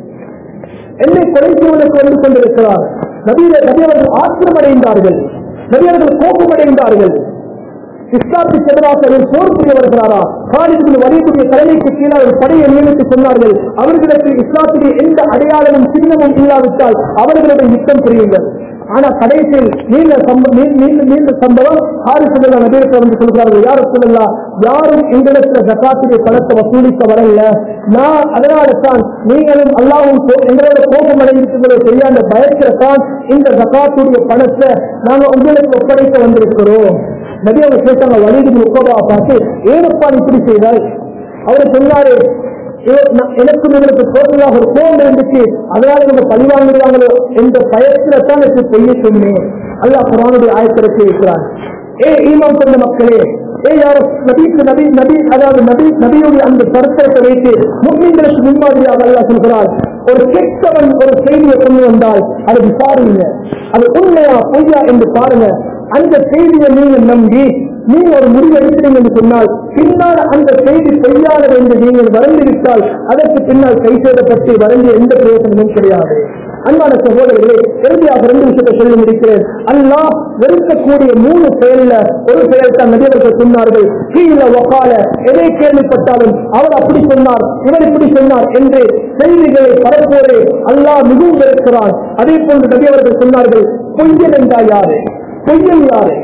என்னை கொலை செய்வதற்கு வந்து கொண்டிருக்கிறார் நவீன நபியவர்கள் ஆத்திரமடைந்தார்கள் நபியவர்கள் கோபமடைந்தார்கள் இஸ்லாத்துக்கு எதிராக அவர் போர் புரிய வருகிறாரா காலிதின் வலியுடைய தலைமைக்கு கீழே ஒரு படையை நியமித்து சொன்னார்கள் அவர்களிடத்தில் இஸ்லாத்துடைய எந்த அடையாளமும் சின்னமும் இல்லாவிட்டால் அவர்களிடம் யுத்தம் புரியுங்கள் ஆனா கடைசியில் நீண்ட சம்ப- நீ- நீண்ட நீண்ட சம்பவம் ஹாரிசுல்லா நபீரத்தை வந்து சொல்கிறார்கள் யார் சொல்லலாம் யாரும் எங்களிடத்துல ஜக்காத்துடைய பணத்தை வசூலிக்க வரல நான் அதனால தான் நீங்களும் அல்லாவும் கோ- எங்களோட கோபம் அடைந்திருக்கிறதோ தெரியாத பயத்துல தான் இந்த ஜக்காத்துடைய பணத்தை நாங்க உங்களுக்கு ஒப்படைக்க வந்திருக்கிறோம் நபி அவங்க கேட்டாங்க வலிது முக்கோபா பார்த்து ஏனப்பா நீ இப்படி செய்தாய் அவர் சொன்னாரு இவர் ந- எனக்கும் இவருக்கு டோட்டலாக ஒரு கோபம் இருந்துச்சு அதனால இவங்க பழிவாங்கிடுவாங்களோ என்ற பயத்துல தான் எனக்கு பொய்ய சொன்னேன் அல்லாஹ் குரானுடைய ஆயத்திறக்கி வைக்கிறான் ஏ ஈமான் கொண்ட மக்களே ஏ யாரும் நபிக்கு நபி நபி அதாவது நபி நபியுடைய அந்த கருத்தரத்தை வைத்து முஸ்லிம்களுக்கு முன்மாதிரியாக அல்லாஹ் சொல்கிறார் ஒரு கெட்டவன் ஒரு செய்தியை கொண்டு வந்தால் அதை விசாரிங்க அது உண்மையா பொய்யா என்று பாருங்க அந்த செய்தியை நீங்க நம்பி நீங்க ஒரு முடிவு எடுக்கிறீங்க என்று சொன்னால் பின்னால் அந்த செய்தி பொய்யானது என்று நீங்கள் வறந்துவிட்டால் அதற்கு பின்னால் கை செய்தப்பட்டு வறந்து எந்த பிரயோசனமும் கிடையாது அன்பான சகோதரர்களே இறுதியாக ரெண்டு விஷயத்தை சொல்லி முடிக்கிறேன் அல்லாஹ் வெறுக்கக்கூடிய மூணு செயல்ல ஒரு செயல் தான் நபியர்கள் சொன்னார்கள் கீழே ஒக்கால எதை கேள்விப்பட்டாலும் அவர் அப்படி சொன்னார் இவர் இப்படி சொன்னார் என்று செய்திகளை பரப்புவதை அல்லாஹ் மிகவும் வெறுக்கிறான் அதே போன்று நபியவர்கள் சொன்னார்கள் பொய்யன் என்றால் யாரு பொய்யன் யாரு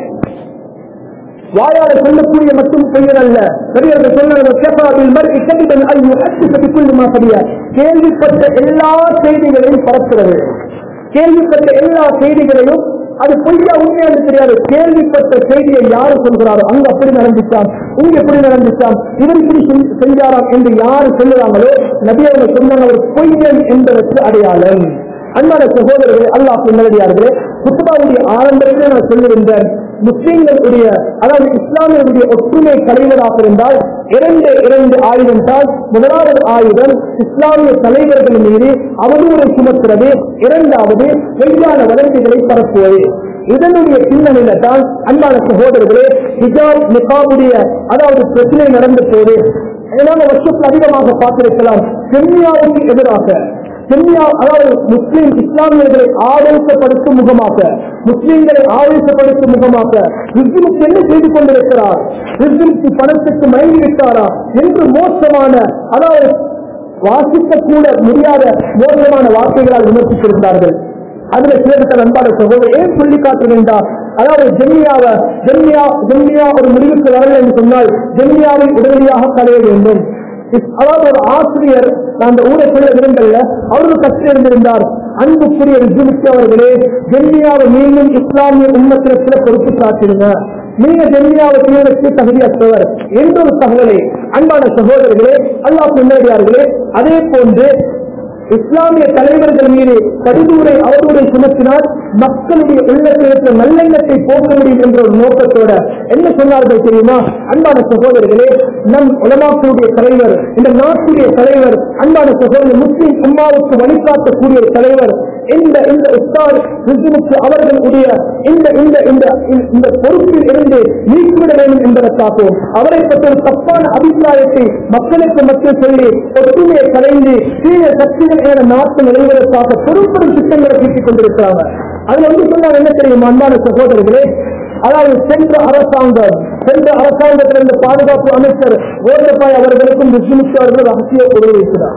வாயால சொல்லக்கூடிய மட்டும் பெயர் அல்ல பெரியவர்கள் சொன்னார்கள் கேட்பாவில் மறுக்கு கவிதன் ஐயோ அச்சு கொள்ளுமா பெரியார் கேள்விப்பட்ட எல்லா செய்திகளையும் பரப்புறது கேள்விப்பட்ட எல்லா செய்திகளையும் அது பொய்யா உண்மையாக தெரியாது கேள்விப்பட்ட செய்தியை யாரு சொல்கிறாரோ அங்க அப்படி நடந்துச்சான் இங்க எப்படி நடந்துச்சான் இவர் இப்படி செஞ்சு- செஞ்சாராம் என்று யாரு சொல்லுறாங்களோ நபியவர்கள் சொன்னாங்க அவர் பொய்யன் என்பதற்கு அடையாளம் அன்பான சகோதரர்களே அல்லாஹ் நல்லடியார்களே குத்துபாவுடைய ஆரம்பத்திலே நான் சொல்லியிருந்தேன் முஸ்லீம்களுடைய அதாவது இஸ்லாமியர்களுடைய ஒற்றுமை கலைவதாக இருந்தால் இரண்டு இரண்டு ஆயுதம் தான் முதலாவது ஆயுதம் இஸ்லாமிய தலைவர்கள் மீது அவதூறை சுமத்துறது இரண்டாவது பொய்யான வழக்குகளை பரப்புவது இதனுடைய பின்னணியில தான் அன்பான சகோதரர்களே ஹிஜாப் நிகாபுடைய அதாவது பிரச்சனை நடந்த போது நாம வருஷத்துக்கு அதிகமாக பார்த்திருக்கலாம் செம்மியாவுக்கு எதிராக செம்மியா அதாவது முஸ்லிம் இஸ்லாமியர்களை ஆவேசப்படுத்தும் முகமாக முஸ்லிம்களை ஆவேசப்படுத்தும் முகமாக ரிஸ்முக்கு என்ன செய்து கொண்டிருக்கிறார் ரிஸ்முக்கு பணத்துக்கு மயங்கி விட்டாரா என்று மோசமான அதாவது வாசிக்க கூட முடியாத மோசமான வார்த்தைகளால் விமர்சித்திருந்தார்கள் அதுல சிலருக்கு அன்பான சகோதரர் ஏன் சொல்லி காட்ட வேண்டாம் அதாவது ஜெம்மியாவ ஜெம்மியா ஜெம்மியா ஒரு முடிவுக்கு வரல என்று சொன்னால் ஜெம்மியாவை உடனடியாக களைய வேண்டும் இஸ்- அதாவது ஒரு ஆசிரியர் நான் அந்த ஊரை சொல்ல விரும்பல அவரு கற்று இருந்திருந்தார் அன்புக்குரிய ரிஜுமிக்கு அவர்களே ஜெம்மியாவை மீண்டும் இஸ்லாமிய உண்மத்தில பொறுப்பு காட்டிடுங்க நீங்க ஜெம்மியாவை செய்வதற்கு தகுதியற்றவர் என்ற ஒரு தகவலை அன்பான சகோதரர்களே அல்லாஹ் முன்னேறியார்களே அதே போன்று இஸ்லாமிய தலைவர்கள் மீது கடிதூரை அவதூரை சுமத்தினால் மக்களுடைய உள்ளத்தில் இருக்கிற நல்லெண்ணத்தை போக்க முடியும் என்ற ஒரு நோக்கத்தோட என்ன சொன்னார்கள் தெரியுமா அன்பான சகோதரர்களே நம் உலமாக்களுடைய தலைவர் இந்த நாட்டுடைய தலைவர் அன்பான சகோதரர் முஸ்லிம் உம்மாவுக்கு வழிகாட்டக்கூடிய ஒரு தலைவர் இந்த இந்த உஸ்தாத் ரிசுமுக்கு அவர்களுடைய இந்த இந்த இந்த இந்த பொறுப்பில் இருந்து நீக்கிவிட வேண்டும் என்பதற்காகவும் அவரை பற்றி ஒரு தப்பான அபிப்பிராயத்தை மக்களுக்கு மத்தியில் சொல்லி ஒற்றுமையை கலைந்து தீய சக்திகள் என நாட்டு நிலைவதற்காக பெரும் பெரும் திட்டங்களை தீட்டிக் கொண்டிருக்கிறாங்க அதுல வந்து சொன்னாங்க என்ன தெரியுமா அன்பான சகோதரர்களே அதாவது சென்ற அரசாங்கம் சென்ற அரசாங்கத்தில் இருந்த பாதுகாப்பு அமைச்சர் கோட்டபாய் அவர்களுக்கும் ரிசுமுக்கு அவர்கள் ரகசிய உதவி இருக்கிறார்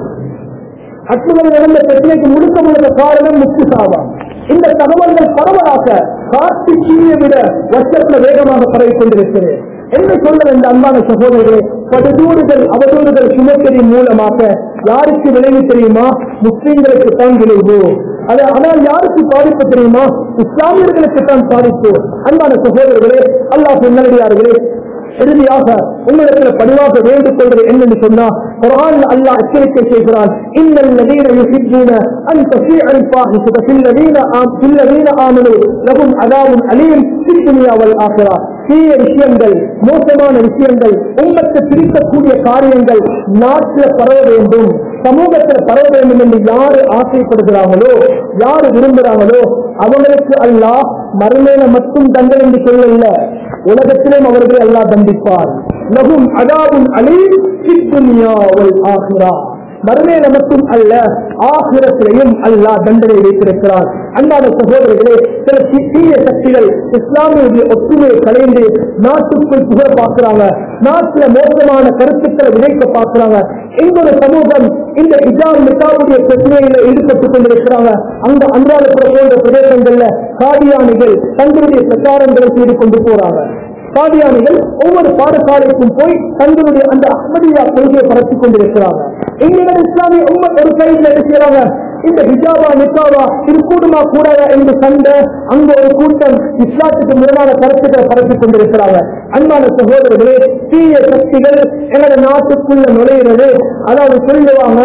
அச்சுவல் நடந்த பிரச்சனைக்கு முழுக்க முழுக்க காரணம் முத்து சாவா இந்த தகவல்கள் பரவலாக காட்டு சீயை விட வருஷத்துல வேகமாக பரவி கொண்டிருக்கிறது என்ன சொல்ல இந்த அன்பான சகோதரர்களே படுதூறுகள் அவதூறுகள் சுமத்தலின் மூலமாக யாருக்கு விளைவு தெரியுமா முஸ்லிம்களுக்கு தான் விளைவு அது ஆனால் யாருக்கு பாதிப்பு தெரியுமா இஸ்லாமியர்களுக்கு தான் பாதிப்பு அன்பான சகோதரர்களே அல்லாஹ் நல்லடியார்களே இறுதியாக உங்களிடத்தில் பணிவாக வேண்டிக் கொள்வது என்னன்னு சொன்னா குரான் அல்லாஹ் எச்சரிக்கை செய்கிறான் இன்னல் நதீன யுஹிப்பூன அன் தஸீஅ الفاحشة في الذين آم في الذين آمنوا لهم عذاب أليم في الدنيا والآخرة தீய விஷயங்கள் மோசமான விஷயங்கள் உம்மத்தை பிரிக்கக்கூடிய காரியங்கள் நாட்டில் பரவ வேண்டும் சமூகத்தில் பரவ வேண்டும் என்று யாரு ஆசைப்படுகிறாங்களோ யாரு விரும்புகிறாங்களோ அவங்களுக்கு அல்லாஹ் மறுமையில மட்டும் தண்டனை என்று சொல்லல உலகத்திலும் அவர்களை அல்லாஹ் தண்டிப்பார் லகும் அதாவும் அலீம் சித்துனியா வல் ஆஹிரா மறுமையில மட்டும் அல்ல ஆகிரத்திலையும் அல்லாஹ் தண்டனை வைத்திருக்கிறார் அன்பான சகோதரர்களே சில தி- தீய சக்திகள் இஸ்லாமிய ஒற்றுமையை கலைந்து நாட்டுக்குள் புகழ பார்க்கிறாங்க நாட்டுல மோசமான கருத்துக்களை விதைக்க பார்க்கிறாங்க எங்களோட சமூகம் இந்த இஜாம் மிட்டாவுடைய பிரச்சனையில ஈடுபட்டுக் கொண்டிருக்கிறாங்க அங்க அன்றாடப்புற போன்ற பிரதேசங்கள்ல காடியானிகள் தங்களுடைய பிரச்சாரங்களை செய்து கொண்டு போறாங்க காதியானிகள் ஒவ்வொரு பாடசாலைக்கும் போய் தங்களுடைய அந்த அஹ்மதியா கொள்கையை பரப்பிக் கொண்டிருக்கிறாங்க எங்களுடைய இஸ்லாமிய உண்மை ஒரு கையில் என்ன செய்யறாங்க இந்த ஹிஜாபா நிக்காவா இது கூடுமா கூடாதா என்று கண்ட அங்க ஒரு கூட்டம் இஸ்லாத்துக்கு முரணான கருத்துக்களை பரப்பிக் கொண்டிருக்கிறாங்க அன்பான சகோதரர்களே தீய சக்திகள் எங்களோட நாட்டுக்குள்ள நுழையிறது அதாவது சொல்லுவாங்க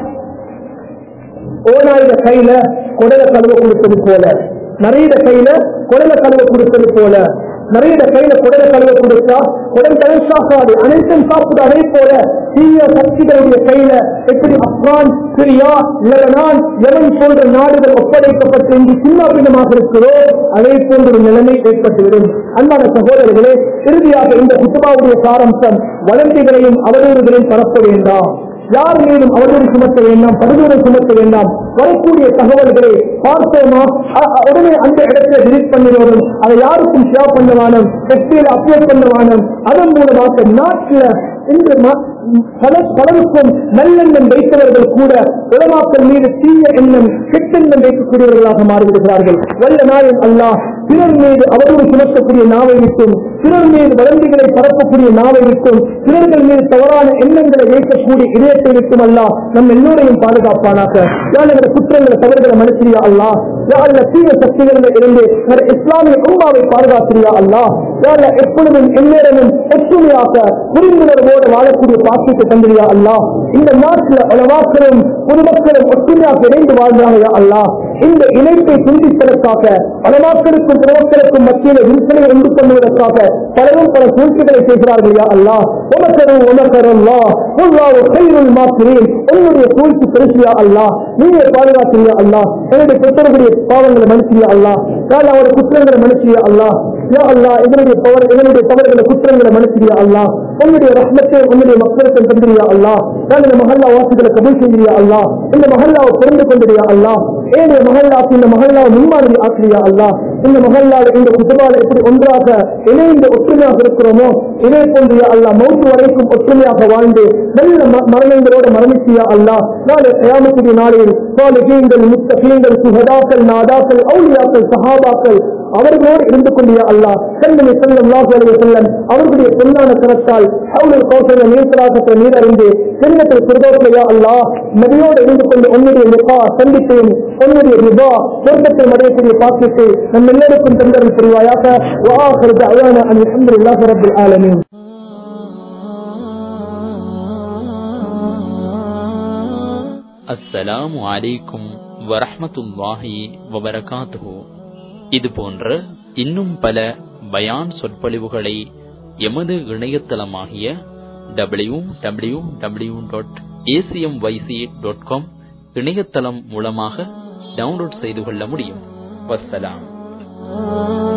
ஓனாயிர கையில குடல கழுவ கொடுத்தது போல நிறைய கையில குடல கழுவ கொடுத்தது போல நிறைய கையில குடலை கழுவ கொடுத்தா குடல் கலசாக்காது அனைத்தும் சாப்பிட அதே போல தீய சக்திகளுடைய கையில எப்படி ஆப்கான் சிரியா லெபனான் எவன் போன்ற நாடுகள் ஒப்படைக்கப்பட்டு இன்று சின்ன பின்னமாக இருக்கிறதோ அதே போன்ற ஒரு நிலைமை ஏற்பட்டுவிடும் அன்பான சகோதரர்களே இறுதியாக இந்த குத்துபாவுடைய சாரம்சம் வளர்ச்சிகளையும் அவதூறுகளையும் பரப்ப வேண்டாம் யார் மீதும் அவதூறு சுமத்த வேண்டாம் படுதூரை சுமத்த வேண்டாம் வரக்கூடிய தகவல்களை பார்த்தோமா அ- அ- உடனே அந்த இடத்துல டிலீட் பண்ணிடுவதும் அதை யாருக்கும் ஷேர் பண்ண வேணும் வெற்றியில் அப்ளை பண்ண வேணும் அதன் மூலமாக நாட்டில் இன்று ம- பல பலருக்கும் நல்லெண்ணம் வைத்தவர்கள் கூட உலமாக்கள் மீது தீய எண்ணம் கெட்டெண்ணம் வைக்கக்கூடியவர்களாக மாறிவிடுகிறார்கள் வல்ல நாயன் அல்லாஹ் பிறர் மீது அவதூறு சுமத்தக்கூடிய நாவை விட்டும் பிறர் மீது வளர்ச்சிகளை பரப்பக்கூடிய நாவை விட்டும் பிறர்கள் மீது தவறான எண்ணங்களை வைக்கக்கூடிய இதயத்தை விட்டும் அல்லாஹ் நம் எல்லோரையும் பாதுகாப்பானாக யாருடைய குற்றங்களை தவறுகளை மனுஷியா அல்லாஹ் யாருடைய தீய சக்திகளில் இருந்து ஒரு இஸ்லாமிய கும்பாவை பாதுகாத்திரியா அல்லாஹ் யாருடைய எப்பொழுதும் எந்நேரமும் ஒற்றுமையாக புரிந்துணர்வோடு வாழக்கூடிய பாக்கியத்தை தந்திரியா அல்லாஹ் இந்த நாட்டில் உலவாக்களும் பொதுமக்களும் ஒற்றுமையாக இணைந்து வாழ்ந்தாங்க அல்லாஹ் இந்த இணைப்பை துண்டிப்பதற்காக பலவாக்களுக்கும் பொதுமக்களுக்கும் மத்தியில் விற்பனை உண்டு பண்ணுவதற்காக பலரும் பல சூழ்ச்சிகளை செய்கிறார்கள் யா அல்லாஹ் உமக்கரும் உமக்கரும் லா உல்லாவு கைருள் மாக்கிறேன் உன்னுடைய சூழ்ச்சி பெருசியா அல்லாஹ் நீங்க பாதுகாத்தியா அல்லாஹ் என்னுடைய பெற்றோர்களுடைய பாவங்களை மனுஷியா அல்லாஹ் யார் அவருடைய குற்றங்களை மனுஷியா அல்லாஹ் யா அல்லாஹ் இதனுடைய பவர் இதனுடைய தவறுகளை குற்றங்களை மனுஷியா அல்லாஹ் உன்னுடைய ரஹ்மத்தை உன்னுடைய மக்களுக்கு தந்திரியா அல்லாஹ் நான் இந்த மஹல்லா வாசிகளை கபூல் செய்தியா அல்லாஹ் இந்த மஹல்லாவை புரிந்து கொண்டியா அல்லாஹ் ஏனைய மஹல்லாக்கு இந்த மஹல்லாவை முன்மாதிரி ஆக்கிரியா அல்லாஹ் இந்த மஹல்லாவில் இந்த குதுபால எப்படி ஒன்றாக இணைந்து ஒற்றுமையாக இருக்கிறோமோ இதே போன்று யா அல்லாஹ் மௌத்து வரைக்கும் ஒற்றுமையாக வாழ்ந்து நல்ல ம- மரணங்களோடு மரணிச்சியா அல்லாஹ் நாளை கயாமத்துடைய நாளையில் சாலிகீன்கள் முத்தகீன்கள் சுகதாக்கள் நாதாக்கள் அவுலியாக்கள் சஹாபாக்கள் அவர்களோடு இருந்து கொண்டிய அல்லாஹ் கண்மணி செல்லம் செல்லம் அவர்களுடைய பொன்னான கரத்தால் அவர்கள் கௌசல நீர்த்தலாக்கத்தை நீரறிந்து செல்லத்தில் சுரதோசையா அல்லாஹ் நபியோடு இருந்து கொண்டு உன்னுடைய லிபா சந்திப்பையும் உன்னுடைய ரிபா சொர்க்கத்தை அடையக்கூடிய பாக்கியத்தை நம் எல்லோருக்கும் தந்தரில் புரிவாயாக وآخر دعوانا أن الحمد لله رب العالمين அஸ்ஸலாமு அலைக்கும் வரஹ்மத்துல்லாஹி வபரகாத்துஹு இது போன்ற இன்னும் பல பயான் சொற்பொழிவுகளை எமது இணையதளமாகிய W W W dot ACM YC dot com இணையதளம் மூலமாக டவுன்லோட் செய்து கொள்ள முடியும் வஸ்ஸலாம்